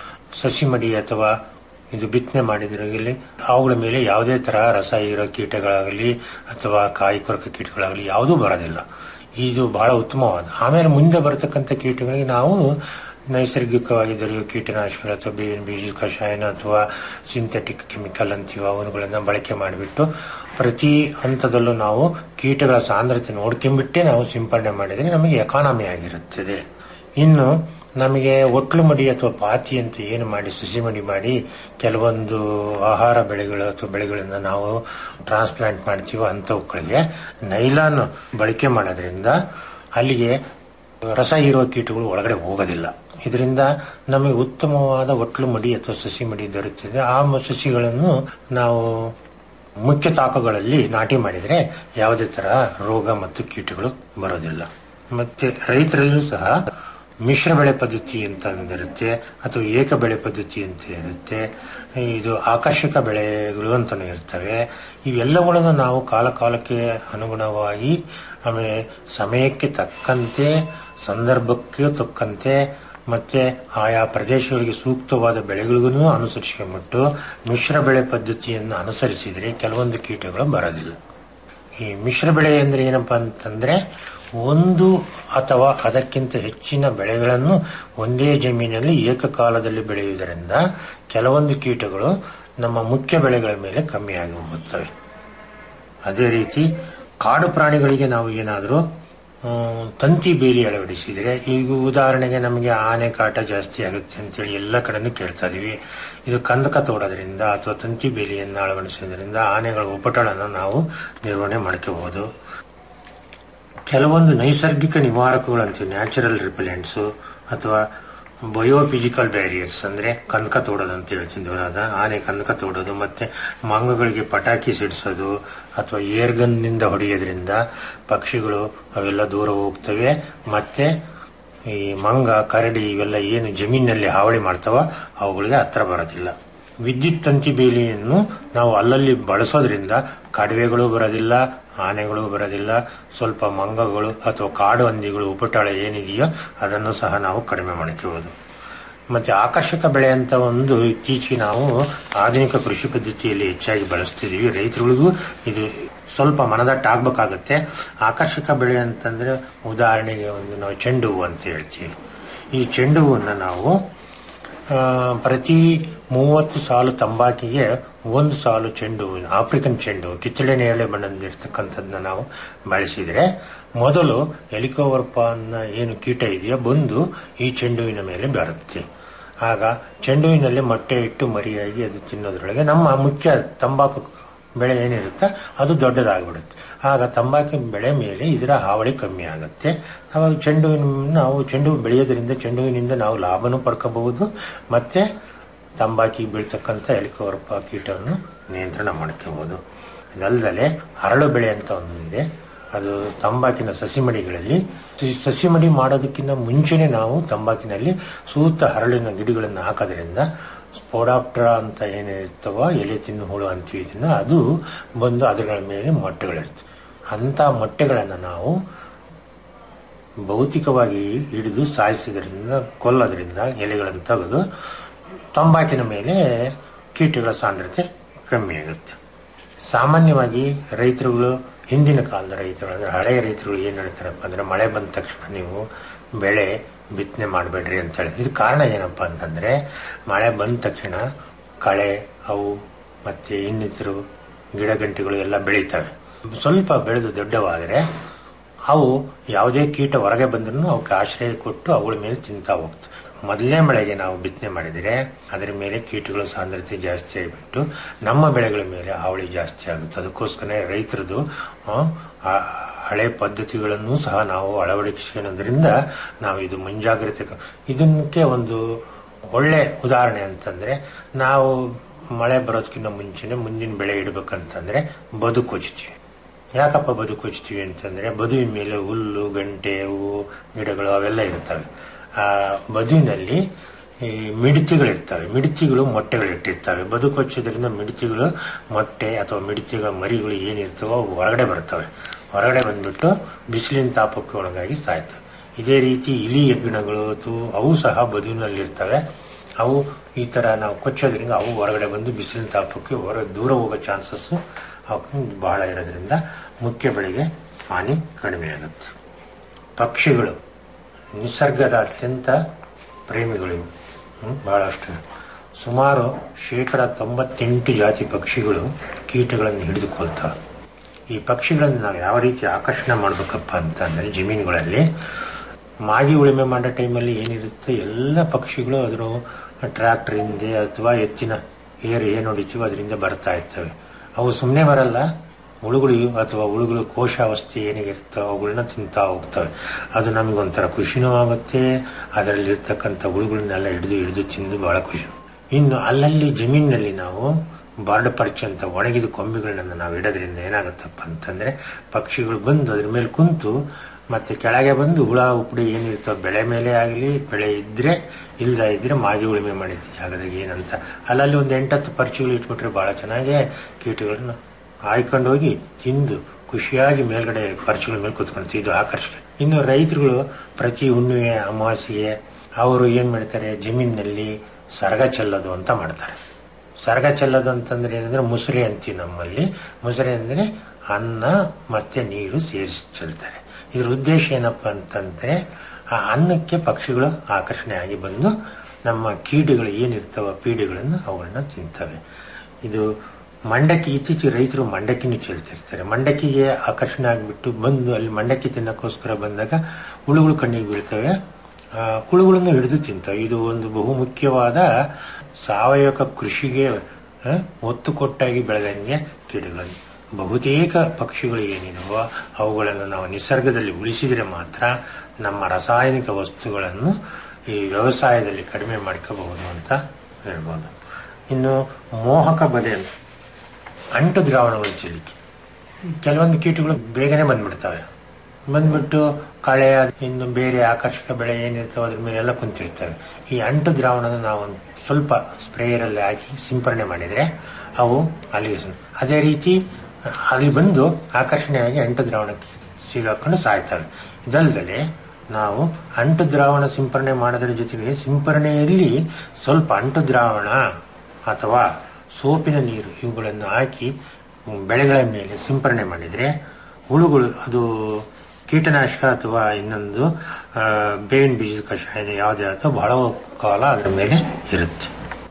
Speaker 7: ಸಸಿ ಮಡಿ ಅಥವಾ ಇದು ಬಿತ್ತನೆ ಮಾಡಿದ್ರಲ್ಲಿ ಅವುಗಳ ಮೇಲೆ ಯಾವುದೇ ತರಹ ರಸ ಇರೋ ಕೀಟಗಳಾಗಲಿ ಅಥವಾ ಕಾಯಿ ಕೊರಕ ಕೀಟಗಳಾಗಲಿ ಯಾವುದೂ ಬರೋದಿಲ್ಲ ಇದು ಬಹಳ ಉತ್ತಮವಾದ ಆಮೇಲೆ ಮುಂದೆ ಬರತಕ್ಕಂಥ ಕೀಟಗಳಿಗೆ ನಾವು ನೈಸರ್ಗಿಕವಾಗಿ ದೊರೆಯುವ ಕೀಟನಾಶಕಗಳು ಅಥವಾ ಬೇವಿನ ಬೀಜ ಕಷಾಯನ ಅಥವಾ ಸಿಂಥೆಟಿಕ್ ಕೆಮಿಕಲ್ ಅಂತೀವ ಅವುಗಳನ್ನು ಬಳಕೆ ಮಾಡಿಬಿಟ್ಟು ಪ್ರತಿ ಹಂತದಲ್ಲೂ ನಾವು ಕೀಟಗಳ ಸಾಂದ್ರತೆ ನೋಡ್ಕೊಂಡ್ಬಿಟ್ಟೆ ನಾವು ಸಿಂಪಡಣೆ ಮಾಡಿದರೆ ನಮಗೆ ಎಕಾನಮಿ ಆಗಿರುತ್ತದೆ ಇನ್ನು ನಮಗೆ ಒಟ್ಲು ಮಡಿ ಅಥವಾ ಪಾತಿ ಅಂತ ಏನು ಮಾಡಿ ಸಸಿ ಮಡಿ ಮಾಡಿ ಕೆಲವೊಂದು ಆಹಾರ ಬೆಳೆಗಳು ಅಥವಾ ಬೆಳೆಗಳನ್ನ ನಾವು ಟ್ರಾನ್ಸ್ಪ್ಲಾಂಟ್ ಮಾಡ್ತೀವೋ ಅಂಥವುಗಳಿಗೆ ನೈಲಾನ್ ಬಳಕೆ ಮಾಡೋದ್ರಿಂದ ಅಲ್ಲಿಗೆ ರಸ ಇರುವ ಕೀಟಗಳು ಒಳಗಡೆ ಹೋಗೋದಿಲ್ಲ ಇದರಿಂದ ನಮಗೆ ಉತ್ತಮವಾದ ಒಟ್ಲು ಮಡಿ ಅಥವಾ ಸಸಿ ಮಡಿ ದೊರೆಯುತ್ತದೆ ಆ ಮ- ಸಸಿಗಳನ್ನು ನಾವು ಮುಖ್ಯ ತಾಕಗಳಲ್ಲಿ ನಾಟಿ ಮಾಡಿದರೆ ಯಾವುದೇ ತರ ರೋಗ ಮತ್ತು ಕೀಟಗಳು ಬರೋದಿಲ್ಲ ಮತ್ತೆ ರೈತರಲ್ಲೂ ಸಹ ಮಿಶ್ರ ಬೆಳೆ ಪದ್ಧತಿ ಅಂತ ಒಂದಿರುತ್ತೆ ಅಥವಾ ಏಕ ಬೆಳೆ ಪದ್ಧತಿ ಅಂತ ಇರುತ್ತೆ ಇದು ಆಕರ್ಷಕ ಬೆಳೆಗಳು ಅಂತಾನು ಇರ್ತವೆ ಇವೆಲ್ಲಗಳನ್ನು ನಾವು ಕಾಲ ಕಾಲಕ್ಕೆ ಅನುಗುಣವಾಗಿ ಆಮೇಲೆ ಸಮಯಕ್ಕೆ ತಕ್ಕಂತೆ ಸಂದರ್ಭಕ್ಕೆ ತಕ್ಕಂತೆ ಮತ್ತೆ ಆಯಾ ಪ್ರದೇಶಗಳಿಗೆ ಸೂಕ್ತವಾದ ಬೆಳೆಗಳಿಗೂ ಅನುಸರಿಸಿಕೊಂಡ್ಬಿಟ್ಟು ಮಿಶ್ರ ಬೆಳೆ ಪದ್ಧತಿಯನ್ನು ಅನುಸರಿಸಿದರೆ ಕೆಲವೊಂದು ಕೀಟಗಳು ಬರೋದಿಲ್ಲ ಈ ಮಿಶ್ರ ಬೆಳೆ ಅಂದ್ರೆ ಏನಪ್ಪಾ ಅಂತಂದ್ರೆ ಒಂದು ಅಥವಾ ಅದಕ್ಕಿಂತ ಹೆಚ್ಚಿನ ಬೆಳೆಗಳನ್ನು ಒಂದೇ ಜಮೀನಲ್ಲಿ ಏಕಕಾಲದಲ್ಲಿ ಬೆಳೆಯುವುದರಿಂದ ಕೆಲವೊಂದು ಕೀಟಗಳು ನಮ್ಮ ಮುಖ್ಯ ಬೆಳೆಗಳ ಮೇಲೆ ಕಮ್ಮಿಯಾಗಿ ಹೋಗುತ್ತವೆ ಅದೇ ರೀತಿ ಕಾಡು ಪ್ರಾಣಿಗಳಿಗೆ ನಾವು ಏನಾದರೂ ತಂತಿ ಬೇಲಿ ಅಳವಡಿಸಿದರೆ ಈಗ ಉದಾಹರಣೆಗೆ ನಮಗೆ ಆನೆ ಕಾಟ ಜಾಸ್ತಿ ಆಗುತ್ತೆ ಅಂತೇಳಿ ಎಲ್ಲ ಕಡೆನೂ ಕೇಳ್ತಾ ಇದೀವಿ ಇದು ಕಂದಕ ತೋಡೋದ್ರಿಂದ ಅಥವಾ ತಂತಿ ಬೇಲಿಯನ್ನು ಅಳವಡಿಸೋದ್ರಿಂದ ಆನೆಗಳ ಉಪಟಳನ ನಾವು ನಿರ್ವಹಣೆ ಮಾಡ್ಕೋಬಹುದು ಕೆಲವೊಂದು ನೈಸರ್ಗಿಕ ನಿವಾರಕಗಳು ಅಂತೀವಿ ನ್ಯಾಚುರಲ್ ರಿಪೆಲೆಂಟ್ಸು ಅಥವಾ ಬಯೋಫಿಸಿಕಲ್ ಬ್ಯಾರಿಯರ್ಸ್ ಅಂದ್ರೆ ಕಂದಕ ತೋಡೋದು ಅಂತ ಹೇಳ್ತಿದ್ವಿ ಅದ ಆನೆ ಕಂದಕ ತೋಡೋದು ಮತ್ತೆ ಮಂಗಗಳಿಗೆ ಪಟಾಕಿ ಸಿಡಿಸೋದು ಅಥವಾ ಏರ್ಗನ್ನಿಂದ ಹೊಡೆಯೋದ್ರಿಂದ ಪಕ್ಷಿಗಳು ಅವೆಲ್ಲ ದೂರ ಹೋಗ್ತವೆ ಮತ್ತೆ ಈ ಮಂಗ ಕರಡಿ ಇವೆಲ್ಲ ಏನು ಜಮೀನಿನಲ್ಲಿ ಹಾವಳಿ ಮಾಡ್ತಾವ ಅವುಗಳಿಗೆ ಹತ್ರ ಬರೋದಿಲ್ಲ ವಿದ್ಯುತ್ ತಂತಿ ಬೇಲಿಯನ್ನು ನಾವು ಅಲ್ಲಲ್ಲಿ ಬಳಸೋದ್ರಿಂದ ಕಡವೆಗಳು ಬರೋದಿಲ್ಲ ಆನೆಗಳು ಬರೋದಿಲ್ಲ ಸ್ವಲ್ಪ ಮಂಗಗಳು ಅಥವಾ ಕಾಡು ಹಂದಿಗಳು ಉಪಟಳ ಏನಿದೆಯೋ ಅದನ್ನು ಸಹ ನಾವು ಕಡಿಮೆ ಮಾಡ್ಕೋಬಹುದು ಮತ್ತೆ ಆಕರ್ಷಕ ಬೆಳೆ ಅಂತ ಒಂದು ಇತ್ತೀಚೆಗೆ ನಾವು ಆಧುನಿಕ ಕೃಷಿ ಪದ್ಧತಿಯಲ್ಲಿ ಹೆಚ್ಚಾಗಿ ಬಳಸ್ತಿದೀವಿ ರೈತರುಗಳಿಗೂ ಇದು ಸ್ವಲ್ಪ ಮನದಟ್ಟಾಗಬೇಕಾಗತ್ತೆ ಆಕರ್ಷಕ ಬೆಳೆ ಅಂತಂದ್ರೆ ಉದಾಹರಣೆಗೆ ಒಂದು ನಾವು ಚೆಂಡು ಹೂವು ಅಂತ ಹೇಳ್ತೀವಿ ಈ ಚೆಂಡು ಹೂವನ್ನು ನಾವು ಆ, ಪ್ರತಿ ಮೂವತ್ತು ಸಾಲು ತಂಬಾಕಿಗೆ ಒಂದು ಸಾಲು ಚೆಂಡು ಹೂವಿನ ಆಫ್ರಿಕನ್ ಚೆಂಡು ಹೂವು, ಕಿತ್ತಳೆ ನೇರಳೆ ಬಣ್ಣದಿರ್ತಕ್ಕಂಥದ್ದನ್ನ ನಾವು ಬಳಸಿದರೆ ಮೊದಲು ಎಲಿಕೋವರ್ಪ ಅನ್ನೋ ಏನು ಕೀಟ ಇದೆಯೋ ಬಂದು ಈ ಚೆಂಡುವಿನ ಮೇಲೆ ಬರುತ್ತೆ ಆಗ ಚೆಂಡುವಿನಲ್ಲಿ ಮೊಟ್ಟೆ ಇಟ್ಟು ಮರಿಯಾಗಿ ಅದು ತಿನ್ನೋದ್ರೊಳಗೆ ನಮ್ಮ ಮುಖ್ಯ ತಂಬಾಕು ಬೆಳೆ ಏನಿರುತ್ತೆ ಅದು ದೊಡ್ಡದಾಗ್ಬಿಡುತ್ತೆ ಆಗ ತಂಬಾಕಿನ ಬೆಳೆ ಮೇಲೆ ಇದರ ಹಾವಳಿ ಕಮ್ಮಿ ಆಗುತ್ತೆ ಅವಾಗ ಚೆಂಡುವಿನ ನಾವು ಚೆಂಡು ಹೂ ಬೆಳೆಯೋದ್ರಿಂದ ಚೆಂಡುವಿನಿಂದ ನಾವು ಲಾಭನೂ ಪಡ್ಕೋಬಹುದು ಮತ್ತೆ ತಂಬಾಕಿ ಬೀಳ್ತಕ್ಕಂಥ ಎಲಿಕೋವರ್ಪ ಕೀಟವನ್ನು ನಿಯಂತ್ರಣ ಮಾಡ್ಕೋಬಹುದು ಇದಲ್ಲದೆ ಹರಳು ಬೆಳೆ ಅಂತ ಒಂದಿದೆ ಅದು ತಂಬಾಕಿನ ಸಸಿಮಡಿಗಳಲ್ಲಿ ಈ ಸಸಿಮಡಿ ಮಾಡೋದಕ್ಕಿಂತ ಮುಂಚೆನೆ ನಾವು ತಂಬಾಕಿನಲ್ಲಿ ಸೂಕ್ತ ಹರಳಿನ ಗಿಡಗಳನ್ನು ಹಾಕೋದ್ರಿಂದ ಸ್ಪೋಡಾಪ್ಟ್ರಾ ಅಂತ ಏನಿರ್ತವೋ ಎಲೆ ತಿನ್ನು ಹುಳು ಅಂತೀವಿ ಇದನ್ನ ಅದು ಬಂದು ಅದರ ಮೇಲೆ ಮೊಟ್ಟೆಗಳಿರ್ತವೆ ಅಂತ ಮೊಟ್ಟೆಗಳನ್ನು ನಾವು ಭೌತಿಕವಾಗಿ ಹಿಡಿದು ಸಾಯಿಸಿದ್ರಿಂದ ಕೊಲ್ಲೋದ್ರಿಂದ ಎಲೆಗಳನ್ನು ತೆಗೆದು ತಂಬಾಕಿನ ಮೇಲೆ ಕೀಟಗಳ ಸಾಂದ್ರತೆ ಕಮ್ಮಿ ಆಗುತ್ತೆ ಸಾಮಾನ್ಯವಾಗಿ ರೈತರುಗಳು ಹಿಂದಿನ ಕಾಲದ ರೈತರು ಅಂದ್ರೆ ಹಳೆಯ ರೈತರುಗಳು ಏನ್ ಹೇಳ್ತಾರಪ್ಪ ಅಂದ್ರೆ ಮಳೆ ಬಂದ ತಕ್ಷಣ ನೀವು ಬೆಳೆ ಬಿತ್ತನೆ ಮಾಡಬೇಡ್ರಿ ಅಂತ ಹೇಳಿ ಇದು ಕಾರಣ ಏನಪ್ಪಾ ಅಂತಂದ್ರೆ ಮಳೆ ಬಂದ ತಕ್ಷಣ ಕಳೆ ಅವು ಮತ್ತೆ ಇನ್ನಿತರು ಗಿಡ ಗಂಟೆಗಳು ಎಲ್ಲ ಬೆಳೀತವೆ ಸ್ವಲ್ಪ ಬೆಳೆದು ದೊಡ್ಡವಾದರೆ ಅವು ಯಾವುದೇ ಕೀಟ ಹೊರಗೆ ಬಂದ್ರೂ ಅವಕ್ಕೆ ಆಶ್ರಯ ಕೊಟ್ಟು ಅವುಗಳ ಮೇಲೆ ತಿಂತಾ ಹೋಗ್ತವೆ ಮೊದಲನೇ ಮಳೆಗೆ ನಾವು ಬಿತ್ತನೆ ಮಾಡಿದರೆ ಅದರ ಮೇಲೆ ಕೀಟಗಳ ಸಾಂದ್ರತೆ ಜಾಸ್ತಿ ಆಗಿಬಿಟ್ಟು ನಮ್ಮ ಬೆಳೆಗಳ ಮೇಲೆ ಹಾವಳಿ ಜಾಸ್ತಿ ಆಗುತ್ತೆ ಅದಕ್ಕೋಸ್ಕರ ರೈತರದು ಆ, ಆ ಹಳೆ ಪದ್ಧತಿಗಳನ್ನು ಸಹ ನಾವು ಅಳವಡಿಸಿಕೊಳ್ಳೋದ್ರಿಂದ ನಾವು ಇದು ಮುಂಜಾಗ್ರತೆ ಕ- ಇದಕ್ಕೆ ಒಂದು ಒಳ್ಳೆ ಉದಾಹರಣೆ ಅಂತಂದ್ರೆ ನಾವು ಮಳೆ ಬರೋದಕ್ಕಿಂತ ಮುಂಚೆನೆ ಮುಂದಿನ ಬೆಳೆ ಇಡಬೇಕಂತಂದ್ರೆ ಬದುಕು ಕೊಚ್ತೀವಿ ಯಾಕಪ್ಪ ಬದುಕು ಕೊಚ್ತೀವಿ ಅಂತಂದ್ರೆ ಬದುವಿನ ಮೇಲೆ ಹುಲ್ಲು ಗಂಟೆ ಹೂವು ಗಿಡಗಳು ಅವೆಲ್ಲ ಇರ್ತವೆ ಆ ಬದುವಿನಲ್ಲಿ ಈ ಮಿಡತಿಗಳಿರ್ತವೆ ಮಿಡತಿಗಳು ಮೊಟ್ಟೆಗಳು ಇಟ್ಟಿರ್ತವೆ ಬದುಕು ಹಚ್ಚೋದ್ರಿಂದ ಮಿಡತಿಗಳು ಮೊಟ್ಟೆ ಅಥವಾ ಮಿಡತಿಗಳ ಮರಿಗಳು ಏನಿರ್ತವೋ ಅವು ಹೊರಗಡೆ ಬರ್ತವೆ ಹೊರಗಡೆ ಬಂದ್ಬಿಟ್ಟು ಬಿಸಿಲಿನ ತಾಪಕ್ಕೆ ಒಳಗಾಗಿ ಸಾಯ್ತವೆ ಇದೇ ರೀತಿ ಇಲಿ ಹೆಗ್ಗಣಗಳು ಅಥವಾ ಅವು ಸಹ ಬದುವಿನಲ್ಲಿರ್ತವೆ ಅವು ಈ ತರ ನಾವು ಕೊಚ್ಚೋದ್ರಿಂದ ಅವು ಹೊರಗಡೆ ಬಂದು ಬಿಸಿಲಿನ ತಾಪಕ್ಕೆ ಹೊರ ದೂರ ಹೋಗೋ ಚಾನ್ಸಸ್ ಬಹಳ ಇರೋದ್ರಿಂದ ಮುಖ್ಯ ಬೆಳೆಗೆ ಹಾನಿ ಕಡಿಮೆ ಆಗುತ್ತೆ ಪಕ್ಷಿಗಳು ನಿಸರ್ಗದ ಅತ್ಯಂತ ಪ್ರೇಮಿಗಳು ಇವು. ಹ್ಮ್, ಬಹಳಷ್ಟು ಸುಮಾರು ಶೇಕಡ ತೊಂಬತ್ತೆಂಟು ಜಾತಿ ಪಕ್ಷಿಗಳು ಕೀಟಗಳನ್ನು ಹಿಡಿದುಕೊಳ್ತವೆ ಈ ಪಕ್ಷಿಗಳನ್ನು ನಾವು ಯಾವ ರೀತಿ ಆಕರ್ಷಣೆ ಮಾಡಬೇಕಪ್ಪ ಅಂತ ಅಂದರೆ ಜಮೀನುಗಳಲ್ಲಿ ಮಾಗಿ ಉಳುಮೆ ಮಾಡೋ ಟೈಮಲ್ಲಿ ಏನಿರುತ್ತೆ ಎಲ್ಲ ಪಕ್ಷಿಗಳು ಅದರ ಟ್ರ್ಯಾಕ್ಟರ್ ಹಿಂದೆ ಅಥವಾ ಎತ್ತಿನ ಏರ್ ಏನು ಹೊಡಿತೀವೋ ಅದರಿಂದ ಬರ್ತಾ ಇರ್ತವೆ ಅವು ಸುಮ್ಮನೆ ಬರಲ್ಲ ಹುಳುಗಳು ಅಥವಾ ಹುಳುಗಳು ಕೋಶಾವಸ್ಥೆ ಏನಿರುತ್ತೋ ಅವುಗಳನ್ನ ತಿಂತಾ ಹೋಗ್ತವೆ ಅದು ನಮಗೊಂಥರ ಖುಷಿನೂ ಆಗುತ್ತೆ ಅದರಲ್ಲಿ ಇರ್ತಕ್ಕಂಥ ಹುಳುಗಳನ್ನೆಲ್ಲ ಹಿಡಿದು ಹಿಡಿದು ತಿಂದು ಬಹಳ ಖುಷಿ ಇನ್ನು ಅಲ್ಲಲ್ಲಿ ಜಮೀನಿನಲ್ಲಿ ನಾವು ಬಾರ್ಡ್ ಪರ್ಚ್ ಅಂತ ಒಣಗಿದ ಕೊಂಬೆಗಳನ್ನ ನಾವು ಇಡೋದ್ರಿಂದ ಏನಾಗುತ್ತಪ್ಪ ಅಂತಂದ್ರೆ ಪಕ್ಷಿಗಳು ಬಂದು ಅದ್ರ ಮೇಲೆ ಕುಂತು ಮತ್ತೆ ಕೆಳಗೆ ಬಂದು ಹುಳ ಉಪ್ಪಡಿ ಏನಿರ್ತವೆ ಬೆಳೆ ಮೇಲೆ ಆಗಲಿ ಬೆಳೆ ಇದ್ರೆ ಇಲ್ದ ಇದ್ರೆ ಮಾಗಿ ಉಳುಮೆ ಮಾಡಿದ ಜಾಗದಾಗ ಏನಂತ ಅಲ್ಲಲ್ಲಿ ಒಂದು ಎಂಟತ್ತು ಪರ್ಚಿಗಳು ಇಟ್ಬಿಟ್ರೆ ಬಹಳ ಚೆನ್ನಾಗಿ ಕೀಟಗಳನ್ನ ಆಯ್ಕೊಂಡು ಹೋಗಿ ತಿಂದು ಖುಷಿಯಾಗಿ ಮೇಲ್ಗಡೆ ಪರ್ಚಿಗಳ ಮೇಲೆ ಕುತ್ಕೊಂಡ್ತು ಇದು ಆಕರ್ಷಣೆ ಇನ್ನು ರೈತರುಗಳು ಪ್ರತಿ ಹುಣ್ಣಿಮೆ ಅಮಾವಾಸ್ಯೆಗೆ ಅವರು ಏನ್ ಮಾಡ್ತಾರೆ ಜಮೀನಿನಲ್ಲಿ ಸರಗ ಚೆಲ್ಲೋದು ಅಂತ ಮಾಡ್ತಾರೆ ಸರಗ ಚೆಲ್ಲೋದು ಅಂತಂದ್ರೆ ಏನಂದ್ರೆ ಮುಸುರೆ ಅಂತೀವಿ ನಮ್ಮಲ್ಲಿ ಮುಸುರೆ ಅಂದ್ರೆ ಅನ್ನ ಮತ್ತೆ ನೀರು ಸೇರಿಸಿ ಚೆಲ್ತಾರೆ ಇದ್ರ ಉದ್ದೇಶ ಏನಪ್ಪ ಅಂತಂದ್ರೆ ಆ ಅನ್ನಕ್ಕೆ ಪಕ್ಷಿಗಳು ಆಕರ್ಷಣೆ ಆಗಿ ಬಂದು ನಮ್ಮ ಕೀಡುಗಳು ಏನಿರ್ತಾವ ಪೀಡೆಗಳನ್ನು ಅವುಗಳನ್ನ ತಿಂತವೆ ಇದು ಮಂಡಕ್ಕಿ ಇತ್ತೀಚೆಗೆ ರೈತರು ಮಂಡಕ್ಕಿನೂ ಚೆಲ್ತಿರ್ತಾರೆ ಮಂಡಕ್ಕಿಗೆ ಆಕರ್ಷಣೆ ಆಗಿಬಿಟ್ಟು ಬಂದು ಅಲ್ಲಿ ಮಂಡಕ್ಕಿ ತಿನ್ನಕ್ಕೋಸ್ಕರ ಬಂದಾಗ ಹುಳುಗಳು ಕಣ್ಣಿಗೆ ಬೀಳ್ತವೆ ಆ, ಹುಳುಗಳನ್ನು ಹಿಡಿದು ತಿಂತವೆ ಇದು ಒಂದು ಬಹು ಮುಖ್ಯವಾದ ಸಾವಯವ ಕೃಷಿಗೆ ಆ, ಒತ್ತು ಕೊಟ್ಟಾಗಿ ಬೆಳೆದಂಗೆ ಕೀಟಗಳನ್ನು ಬಹುತೇಕ ಪಕ್ಷಿಗಳು ಏನಿದವೋ ಅವುಗಳನ್ನು ನಾವು ನಿಸರ್ಗದಲ್ಲಿ ಉಳಿಸಿದರೆ ಮಾತ್ರ ನಮ್ಮ ರಾಸಾಯನಿಕ ವಸ್ತುಗಳನ್ನು ಈ ವ್ಯವಸಾಯದಲ್ಲಿ ಕಡಿಮೆ ಮಾಡ್ಕೋಬಹುದು ಅಂತ ಹೇಳ್ಬೋದು ಇನ್ನು ಮೋಹಕ ಬಲೆ ಅಂತ ಅಂಟು ದ್ರಾವಣಗಳು ಚೆಲ್ಲಿಕೆ ಕೆಲವೊಂದು ಕೀಟಗಳು ಬೇಗನೆ ಬಂದ್ಬಿಡ್ತವೆ ಬಂದ್ಬಿಟ್ಟು ಕಳೆ ಇನ್ನು ಬೇರೆ ಆಕರ್ಷಕ ಬೆಳೆ ಏನಿರ್ತವೆ ಅದ್ರ ಮೇಲೆಲ್ಲ ಕುಂತಿರ್ತವೆ ಈ ಅಂಟು ದ್ರಾವಣನ ನಾವು ಒಂದು ಸ್ವಲ್ಪ ಸ್ಪ್ರೇಯರಲ್ಲಿ ಹಾಕಿ ಸಿಂಪರಣೆ ಮಾಡಿದರೆ ಅವು ಅಲ್ಲಿಗೆ ಸು- ಅದೇ ರೀತಿ ಅಲ್ಲಿ ಬಂದು ಆಕರ್ಷಣೆಯಾಗಿ ಅಂಟು ದ್ರಾವಣಕ್ಕೆ ಸಿಗಾಕೊಂಡು ಸಾಯ್ತವೆ ಇದಲ್ದಲೆ ನಾವು ಅಂಟು ದ್ರಾವಣ ಸಿಂಪರಣೆ ಮಾಡೋದ್ರ ಜೊತೆಗೆ ಸಿಂಪರಣೆಯಲ್ಲಿ ಸ್ವಲ್ಪ ಅಂಟು ದ್ರಾವಣ ಅಥವಾ ಸೋಪಿನ ನೀರು ಇವುಗಳನ್ನು ಹಾಕಿ ಮ್, ಬೆಳೆಗಳ ಮೇಲೆ ಸಿಂಪರಣೆ ಮಾಡಿದರೆ ಹುಳುಗಳು ಅದು ಕೀಟನಾಶಕ ಅಥವಾ ಇನ್ನೊಂದು ಆ, ಬೇವಿನ ಬೀಜದ ಕಷಾಯ ಯಾವುದೇ ಆದರೂ ಬಹಳ ಕಾಲ ಅದರ ಮೇಲೆ ಇರುತ್ತೆ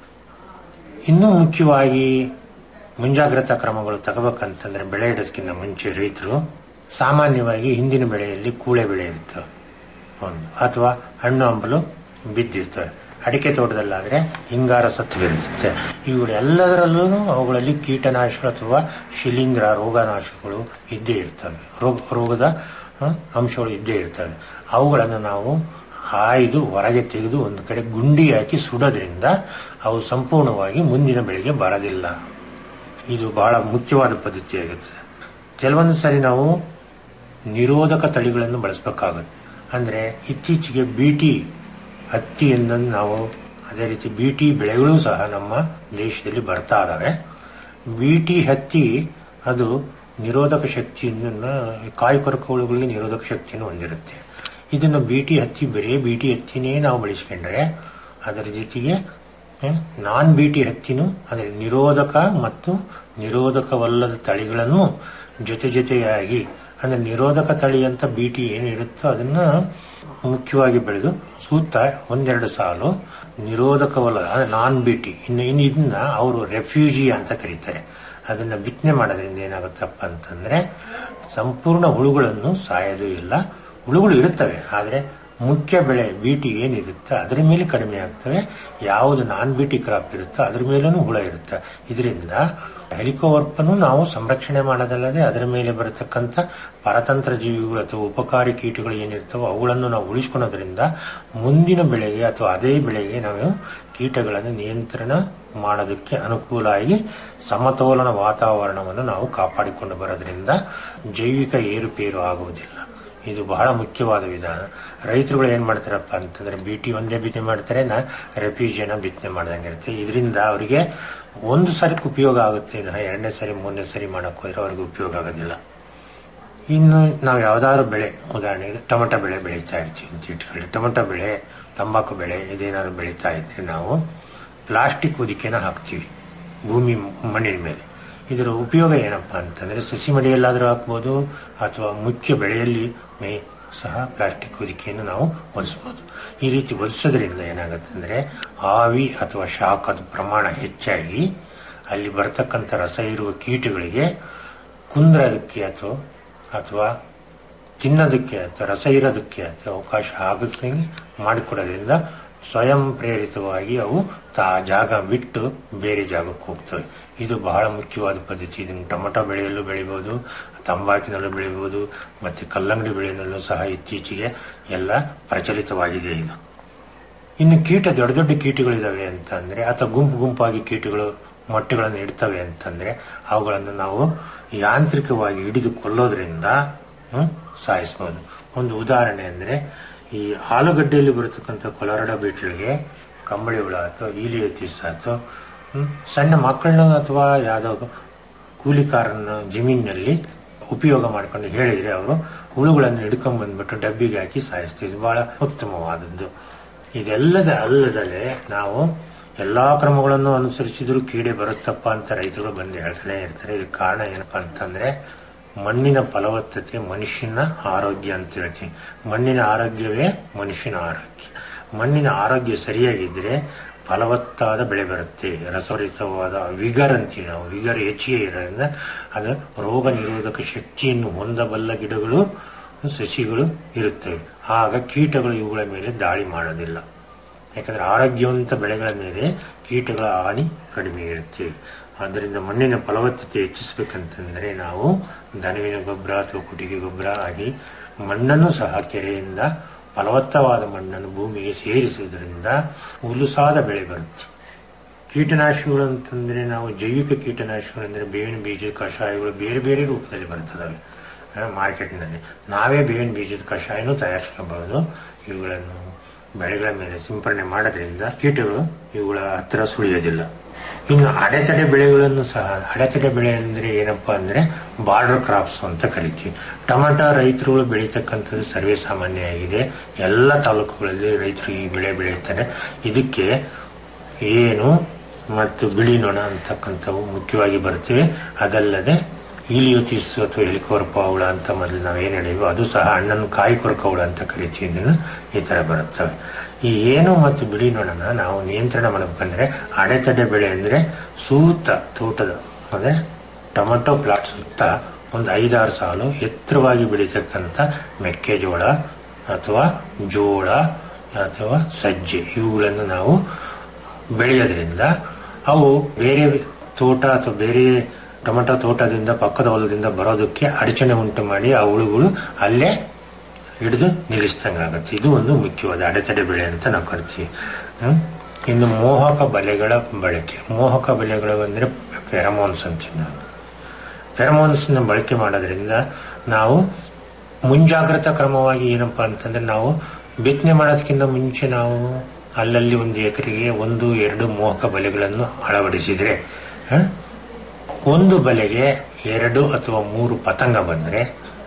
Speaker 7: ಇನ್ನೂ ಮುಖ್ಯವಾಗಿ ಮುಂಜಾಗ್ರತಾ ಕ್ರಮಗಳು ತಗೋಬೇಕಂತಂದ್ರೆ ಬೆಳೆ ಇಡೋದಕ್ಕಿಂತ ಮುಂಚೆ ರೈತರು ಸಾಮಾನ್ಯವಾಗಿ ಹಿಂದಿನ ಬೆಳೆಯಲ್ಲಿ ಕೂಳೆ ಬೆಳೆ ಇರ್ತವೆ ಒಂದು ಅಥವಾ ಹಣ್ಣು ಹಂಪಲು ಬಿದ್ದಿರ್ತವೆ ಅಡಿಕೆ ತೋಟದಲ್ಲಾದ್ರೆ ಹಿಂಗಾರ ಸತ್ತು ಬೀರುತ್ತೆ ಇವುಗಳು ಎಲ್ಲದರಲ್ಲೂ ಅವುಗಳಲ್ಲಿ ಕೀಟನಾಶಕ ಅಥವಾ ಶಿಲೀಂಧ್ರ ರೋಗನಾಶಕಗಳು ಇದ್ದೇ ಇರ್ತವೆ ರೋಗ ರೋಗದ ಆ, ಅಂಶಗಳು ಇದ್ದೇ ಇರ್ತವೆ ಅವುಗಳನ್ನು ನಾವು ಆಯ್ದು ಹೊರಗೆ ತೆಗೆದು ಒಂದು ಕಡೆ ಗುಂಡಿ ಹಾಕಿ ಸುಡೋದ್ರಿಂದ ಅವು ಸಂಪೂರ್ಣವಾಗಿ ಮುಂದಿನ ಬೆಳೆಗೆ ಬರೋದಿಲ್ಲ ಇದು ಬಹಳ ಮುಖ್ಯವಾದ ಪದ್ಧತಿಯಾಗುತ್ತದೆ ಕೆಲವೊಂದು ಸಾರಿ ನಾವು ನಿರೋಧಕ ತಳಿಗಳನ್ನು ಬಳಸಬೇಕಾಗುತ್ತೆ ಅಂದರೆ ಇತ್ತೀಚೆಗೆ ಬಿಟಿ ಹತ್ತಿಯಿಂದ ನಾವು ಅದೇ ರೀತಿ ಬಿಟಿ ಬೆಳೆಗಳು ಸಹ ನಮ್ಮ ದೇಶದಲ್ಲಿ ಬರ್ತಾ ಇದಾವೆ ಬಿಟಿ ಹತ್ತಿ ಅದು ನಿರೋಧಕ ಶಕ್ತಿಯನ್ನು ಕಾಯಿ ಕೊರಕ ಹುಳುಗಳಿಗೆ ನಿರೋಧಕ ಶಕ್ತಿಯನ್ನು ಹೊಂದಿರುತ್ತೆ ಇದನ್ನು ಬಿಟಿ ಹತ್ತಿ ಬರೀ ಬಿಟಿ ಹತ್ತಿನೇ ನಾವು ಬಳಸ್ಕೊಂಡ್ರೆ ಅದರ ಜೊತೆಗೆ ನಾನ್ ಬಿಟಿ ಹತ್ತಿನೂ ಅಂದರೆ ನಿರೋಧಕ ಮತ್ತು ನಿರೋಧಕವಲ್ಲದ ತಳಿಗಳನ್ನು ಜೊತೆ ಜೊತೆಯಾಗಿ ಅಂದ್ರೆ ನಿರೋಧಕ ತಳಿ ಅಂತ ಬಿಟಿ ಏನಿರುತ್ತೋ ಅದನ್ನ ಮುಖ್ಯವಾಗಿ ಬೆಳೆದು ಸೂತ್ತ ಒಂದೆರಡು ಸಾಲು ನಿರೋಧಕವಲ್ಲದ ಅಂದ್ರೆ ನಾನ್ ಬಿಟಿ ಇನ್ನು ಇನ್ನು ಇದನ್ನ ಅವರು ರೆಫ್ಯೂಜಿ ಅಂತ ಕರೀತಾರೆ ಅದನ್ನ ಬಿತ್ತನೆ ಮಾಡೋದ್ರಿಂದ ಏನಾಗುತ್ತಪ್ಪ ಅಂತಂದ್ರೆ ಸಂಪೂರ್ಣ ಹುಳುಗಳನ್ನು ಸಾಯೋದು ಇಲ್ಲ ಹುಳುಗಳು ಇರುತ್ತವೆ ಆದರೆ ಮುಖ್ಯ ಬೆಳೆ ಬೀಟಿ ಏನಿರುತ್ತೆ ಅದರ ಮೇಲೆ ಕಡಿಮೆ ಆಗ್ತವೆ ಯಾವುದು ನಾನ್ ಬೀಟಿ ಕ್ರಾಪ್ ಇರುತ್ತೋ ಅದ್ರ ಮೇಲೂ ಹುಳ ಇರುತ್ತೆ ಇದರಿಂದ ಹೆಲಿಕೋವರ್ಪನ್ನು ನಾವು ಸಂರಕ್ಷಣೆ ಮಾಡೋದಲ್ಲದೆ ಅದರ ಮೇಲೆ ಬರತಕ್ಕಂಥ ಪರತಂತ್ರ ಜೀವಿಗಳು ಅಥವಾ ಉಪಕಾರಿ ಕೀಟಗಳು ಏನಿರ್ತವೋ ಅವುಗಳನ್ನು ನಾವು ಉಳಿಸ್ಕೊಳೋದ್ರಿಂದ ಮುಂದಿನ ಬೆಳೆಗೆ ಅಥವಾ ಅದೇ ಬೆಳೆಗೆ ನಾವು ಕೀಟಗಳನ್ನು ನಿಯಂತ್ರಣ ಮಾಡೋದಕ್ಕೆ ಅನುಕೂಲ ಆಗಿ ಸಮತೋಲನ ವಾತಾವರಣವನ್ನು ನಾವು ಕಾಪಾಡಿಕೊಂಡು ಬರೋದ್ರಿಂದ ಜೈವಿಕ ಏರುಪೇರು ಆಗುವುದಿಲ್ಲ ಇದು ಬಹಳ ಮುಖ್ಯವಾದ ವಿಧಾನ ರೈತರುಗಳು ಏನ್ ಮಾಡ್ತಾರಪ್ಪ ಅಂತಂದ್ರೆ ಬಿಟಿ ಒಂದೇ ಬಿತ್ತನೆ ಮಾಡ್ತಾರೆ ನಾ ರೆಫ್ಯೂಜಿಯನ್ನ ಬಿತ್ತನೆ ಮಾಡ್ದಂಗೆ ಇರುತ್ತೆ ಇದರಿಂದ ಅವರಿಗೆ ಒಂದು ಸರಿಗೆ ಉಪಯೋಗ ಆಗುತ್ತೆ ವಿನಃ ಎರಡನೇ ಸರಿ ಮೂರನೇ ಸರಿ ಮಾಡಕ್ ಹೋದ್ರೆ ಅವ್ರಿಗೆ ಉಪಯೋಗ ಆಗೋದಿಲ್ಲ ಇನ್ನು ನಾವು ಯಾವ್ದಾದ್ರು ಬೆಳೆ ಉದಾಹರಣೆಗೆ ಟೊಮೆಟೊ ಬೆಳೆ ಬೆಳೀತಾ ಇರ್ತೀವಿ ಅಂತ ಇಟ್ಕೊಳ್ಳಿ ಟೊಮೆಟೊ ಬೆಳೆ ತಂಬಾಕು ಬೆಳೆ ಇದೇನಾದ್ರು ಬೆಳೀತಾ ಇದ್ರೆ ನಾವು ಪ್ಲಾಸ್ಟಿಕ್ ಹೊದಿಕೆನ ಹಾಕ್ತೀವಿ ಭೂಮಿ ಮಣ್ಣಿನ ಮೇಲೆ ಇದರ ಉಪಯೋಗ ಏನಪ್ಪ ಅಂತಂದ್ರೆ ಸಸಿ ಮಡಿಯಲ್ಲಾದ್ರೂ ಹಾಕ್ಬೋದು ಅಥವಾ ಮುಖ್ಯ ಬೆಳೆಯಲ್ಲಿ ಮೇ ಸಹ ಪ್ಲಾಸ್ಟಿಕ್ ಹೊದಿಕೆಯನ್ನು ನಾವು ಒರೆಸ್ಬೋದು ಈ ರೀತಿ ಒರೆಸೋದ್ರಿಂದ ಏನಾಗುತ್ತೆ ಅಂದ್ರೆ ಆವಿ ಅಥವಾ ಶಾಖದ ಪ್ರಮಾಣ ಹೆಚ್ಚಾಗಿ ಅಲ್ಲಿ ಬರ್ತಕ್ಕಂಥ ರಸ ಇರುವ ಕೀಟಗಳಿಗೆ ಕುಂದ್ರೋದಕ್ಕೆ ಅಥವಾ ಅಥವಾ ತಿನ್ನೋದಕ್ಕೆ ಅಥವಾ ರಸ ಇರೋದಕ್ಕೆ ಅಥವಾ ಅವಕಾಶ ಆಗುತ್ತೆ ಮಾಡಿಕೊಡೋದ್ರಿಂದ ಸ್ವಯಂ ಪ್ರೇರಿತವಾಗಿ ಅವು ತಾ ಜಾಗ ಬಿಟ್ಟು ಬೇರೆ ಜಾಗಕ್ಕೆ ಹೋಗ್ತವೆ ಇದು ಬಹಳ ಮುಖ್ಯವಾದ ಪದ್ಧತಿ ಇದನ್ನು ಟೊಮೆಟೊ ಬೆಳೆಯಲ್ಲೂ ಬೆಳಿಬೋದು ತಂಬಾಕಿನಲ್ಲೂ ಬೆಳಿಬೋದು ಮತ್ತೆ ಕಲ್ಲಂಗಡಿ ಬೆಳೆಯಲ್ಲೂ ಸಹ ಇತ್ತೀಚೆಗೆ ಎಲ್ಲ ಪ್ರಚಲಿತವಾಗಿದೆ ಇದು ಇನ್ನು ಕೀಟ ದೊಡ್ಡ ದೊಡ್ಡ ಕೀಟಗಳಿದಾವೆ ಅಂತ ಅಂದ್ರೆ ಅಥವಾ ಗುಂಪು ಗುಂಪಾಗಿ ಕೀಟಗಳು ಮೊಟ್ಟೆಗಳನ್ನು ಇಡ್ತವೆ ಅಂತಂದ್ರೆ ಅವುಗಳನ್ನು ನಾವು ಯಾಂತ್ರಿಕವಾಗಿ ಹಿಡಿದು ಕೊಲ್ಲೋದ್ರಿಂದ ಹ್ಮ್, ಸಾಯಿಸ್ಬೋದು ಒಂದು ಉದಾಹರಣೆ ಅಂದ್ರೆ ಈ ಆಲೂಗಡ್ಡೆಯಲ್ಲಿ ಬರತಕ್ಕಂಥ ಕೊಲರಡ ಬೀಟ್ಗಳಿಗೆ ಕಂಬಳಿ ಹುಳ ಅಥವಾ ಈಲಿಯೋತಿಸ್ ಅಥವಾ ಹ್ಮ್, ಸಣ್ಣ ಮಕ್ಕಳನ್ನ ಅಥವಾ ಯಾವ್ದೋ ಕೂಲಿಕಾರನ ಜಮೀನಿನಲ್ಲಿ ಉಪಯೋಗ ಮಾಡ್ಕೊಂಡು ಹೇಳಿದ್ರೆ ಅವರು ಹುಳುಗಳನ್ನು ಹಿಡ್ಕೊಂಡ್ ಬಂದ್ಬಿಟ್ಟು ಡಬ್ಬಿಗೆ ಹಾಕಿ ಸಾಯಿಸ್ತೀವಿ ಇದು ಬಹಳ ಉತ್ತಮವಾದದ್ದು ಇದೆಲ್ಲದ ಅಲ್ಲದಲೆ ನಾವು ಎಲ್ಲಾ ಕ್ರಮಗಳನ್ನು ಅನುಸರಿಸಿದ್ರು ಕೀಡೆ ಬರುತ್ತಪ್ಪ ಅಂತ ರೈತರು ಬಂದು ಹೇಳ್ತಾನೆ ಇರ್ತಾರೆ ಇದಕ್ಕೆ ಕಾರಣ ಏನಪ್ಪಾ ಅಂತಂದ್ರೆ ಮಣ್ಣಿನ ಫಲವತ್ತತೆ ಮನುಷ್ಯನ ಆರೋಗ್ಯ ಅಂತ ಹೇಳ್ತೀವಿ ಮಣ್ಣಿನ ಆರೋಗ್ಯವೇ ಮನುಷ್ಯನ ಆರೋಗ್ಯ ಮಣ್ಣಿನ ಆರೋಗ್ಯ ಸರಿಯಾಗಿದ್ರೆ ಫಲವತ್ತಾದ ಬೆಳೆ ಬರುತ್ತೆ ರಸಭರಿತವಾದ ವಿಗರ್ ಅಂತೀವಿ ನಾವು ವಿಗರ್ ಹೆಚ್ಚಿಗೆ ಇರೋದ್ರಿಂದ ಅದು ರೋಗ ನಿರೋಧಕ ಶಕ್ತಿಯನ್ನು ಹೊಂದಬಲ್ಲ ಗಿಡಗಳು ಸಸಿಗಳು ಇರುತ್ತವೆ ಆಗ ಕೀಟಗಳು ಇವುಗಳ ಮೇಲೆ ದಾಳಿ ಮಾಡೋದಿಲ್ಲ ಯಾಕಂದ್ರೆ ಆರೋಗ್ಯವಂತ ಬೆಳೆಗಳ ಮೇಲೆ ಕೀಟಗಳ ಹಾನಿ ಕಡಿಮೆ ಇರುತ್ತೆ ಆದ್ದರಿಂದ ಮಣ್ಣಿನ ಫಲವತ್ತತೆ ಹೆಚ್ಚಿಸಬೇಕಂತಂದ್ರೆ ನಾವು ದನವಿನ ಗೊಬ್ಬರ ಅಥವಾ ಕುಟಿಗೆ ಗೊಬ್ಬರ ಆಗಿ ಮಣ್ಣನ್ನು ಸಹ ಕೆರೆಯಿಂದ ಫಲವತ್ತವಾದ ಮಣ್ಣನ್ನು ಭೂಮಿಗೆ ಸೇರಿಸುವುದರಿಂದ ಹುಲುಸಾದ ಬೆಳೆ ಬರುತ್ತೆ ಕೀಟನಾಶಕಗಳು ಅಂತಂದ್ರೆ ನಾವು ಜೈವಿಕ ಕೀಟನಾಶಕಗಳು ಅಂದ್ರೆ ಬೇವಿನ ಬೀಜದ ಕಷಾಯಗಳು ಬೇರೆ ಬೇರೆ ರೂಪದಲ್ಲಿ ಬರ್ತದವೆ ಮಾರ್ಕೆಟ್ನಲ್ಲಿ ನಾವೇ ಬೇವಿನ ಬೀಜದ ಕಷಾಯನೂ ತಯಾರಿಸ್ಕೋಬಹುದು ಇವುಗಳನ್ನು ಬೆಳೆಗಳ ಮೇಲೆ ಸಿಂಪರಣೆ ಮಾಡೋದ್ರಿಂದ ಕೀಟಗಳು ಇವುಗಳ ಹತ್ತಿರ ಸುಳಿಯೋದಿಲ್ಲ ಇನ್ನು ಅಡೆತಡೆ ಬೆಳೆಗಳನ್ನು ಸಹ ಅಡೆತಡೆ ಬೆಳೆ ಅಂದ್ರೆ ಏನಪ್ಪಾ ಅಂದ್ರೆ ಬಾರ್ಡರ್ ಕ್ರಾಪ್ಸ್ ಅಂತ ಕರಿತೀವಿ ಟೊಮೆಟೊ ರೈತರುಗಳು ಬೆಳೀತಕ್ಕಂಥದ್ದು ಸರ್ವೇ ಸಾಮಾನ್ಯ ಆಗಿದೆ ಎಲ್ಲ ತಾಲೂಕುಗಳಲ್ಲಿ ರೈತರು ಈ ಬೆಳೆ ಬೆಳೆಯುತ್ತಾರೆ ಇದಕ್ಕೆ ಏನು ಮತ್ತು ಬಿಳಿ ನೊಣ ಅಂತಕ್ಕಂಥವು ಮುಖ್ಯವಾಗಿ ಬರ್ತವೆ ಅದಲ್ಲದೆ ಇಲಿಯೋತಿಸ್ ಅಥವಾ ಹೆಲಿಕೋರ್ಪ ಹುಳ ಅಂತ ಮೊದಲು ನಾವು ಏನು ಹೇಳಿದ್ವಿ ಅದು ಸಹ ಹಣ್ಣನ್ನು ಕಾಯಿ ಕೊರಕ ಹುಳ ಅಂತ ಕರಿತೀವಿ ಇದನ್ನು ಈ ತರ ಬರುತ್ತವೆ ಈ ಏನು ಮತ್ತು ಬಿಳಿ ನೊಣನ ನಾವು ನಿಯಂತ್ರಣ ಮಾಡಬೇಕಂದ್ರೆ ಅಡೆತಡೆ ಬೆಳೆ ಅಂದ್ರೆ ಸೂತ ತೋಟದ ಅಂದ್ರೆ ಟೊಮೆಟೊ ಪ್ಲಾಟ್ ಸುತ್ತ ಒಂದು ಐದಾರು ಸಾಲು ಎತ್ತರವಾಗಿ ಬೆಳೀತಕ್ಕಂಥ ಮೆಕ್ಕೆಜೋಳ ಅಥವಾ ಜೋಳ ಅಥವಾ ಸಜ್ಜೆ ಇವುಗಳನ್ನು ನಾವು ಬೆಳೆಯೋದ್ರಿಂದ ಅವು ಬೇರೆ ತೋಟ ಅಥವಾ ಬೇರೆ ಟೊಮೆಟೊ ತೋಟದಿಂದ ಪಕ್ಕದ ಹೊಲದಿಂದ ಬರೋದಕ್ಕೆ ಅಡಚಣೆ ಉಂಟು ಮಾಡಿ ಆ ಹುಳುಗಳು ಅಲ್ಲೇ ಹಿಡಿದು ನಿಲ್ಲಿಸ್ದಂಗಾಗತ್ತೆ ಇದು ಒಂದು ಮುಖ್ಯವಾದ ಅಡೆತಡೆ ಬೆಳೆ ಅಂತ ನಾವು ಕರಿತೀವಿ ಹ್ಮ್? ಇನ್ನು ಮೋಹಕ ಬಲೆಗಳ ಬಳಕೆ ಮೋಹಕ ಬಲೆಗಳು ಅಂದ್ರೆ ಫೆರಮೋನ್ಸ್ ಅಂತೀವಿ ನಾವು ಫೆರಮೋನ್ಸ್ ನ ಬಳಕೆ ಮಾಡೋದ್ರಿಂದ ನಾವು ಮುಂಜಾಗ್ರತಾ ಕ್ರಮವಾಗಿ ಏನಪ್ಪಾ ಅಂತಂದ್ರೆ ನಾವು ಬಿತ್ತನೆ ಮಾಡೋದಕ್ಕಿಂತ ಮುಂಚೆ ನಾವು ಅಲ್ಲಲ್ಲಿ ಒಂದು ಎಕರೆಗೆ ಒಂದು ಎರಡು ಮೋಹಕ ಬಲೆಗಳನ್ನು ಅಳವಡಿಸಿದ್ರೆ ಹ? ಒಂದು ಬಲೆಗೆ ಎರಡು ಅಥವಾ ಮೂರು ಪತಂಗ ಬಂದ್ರೆ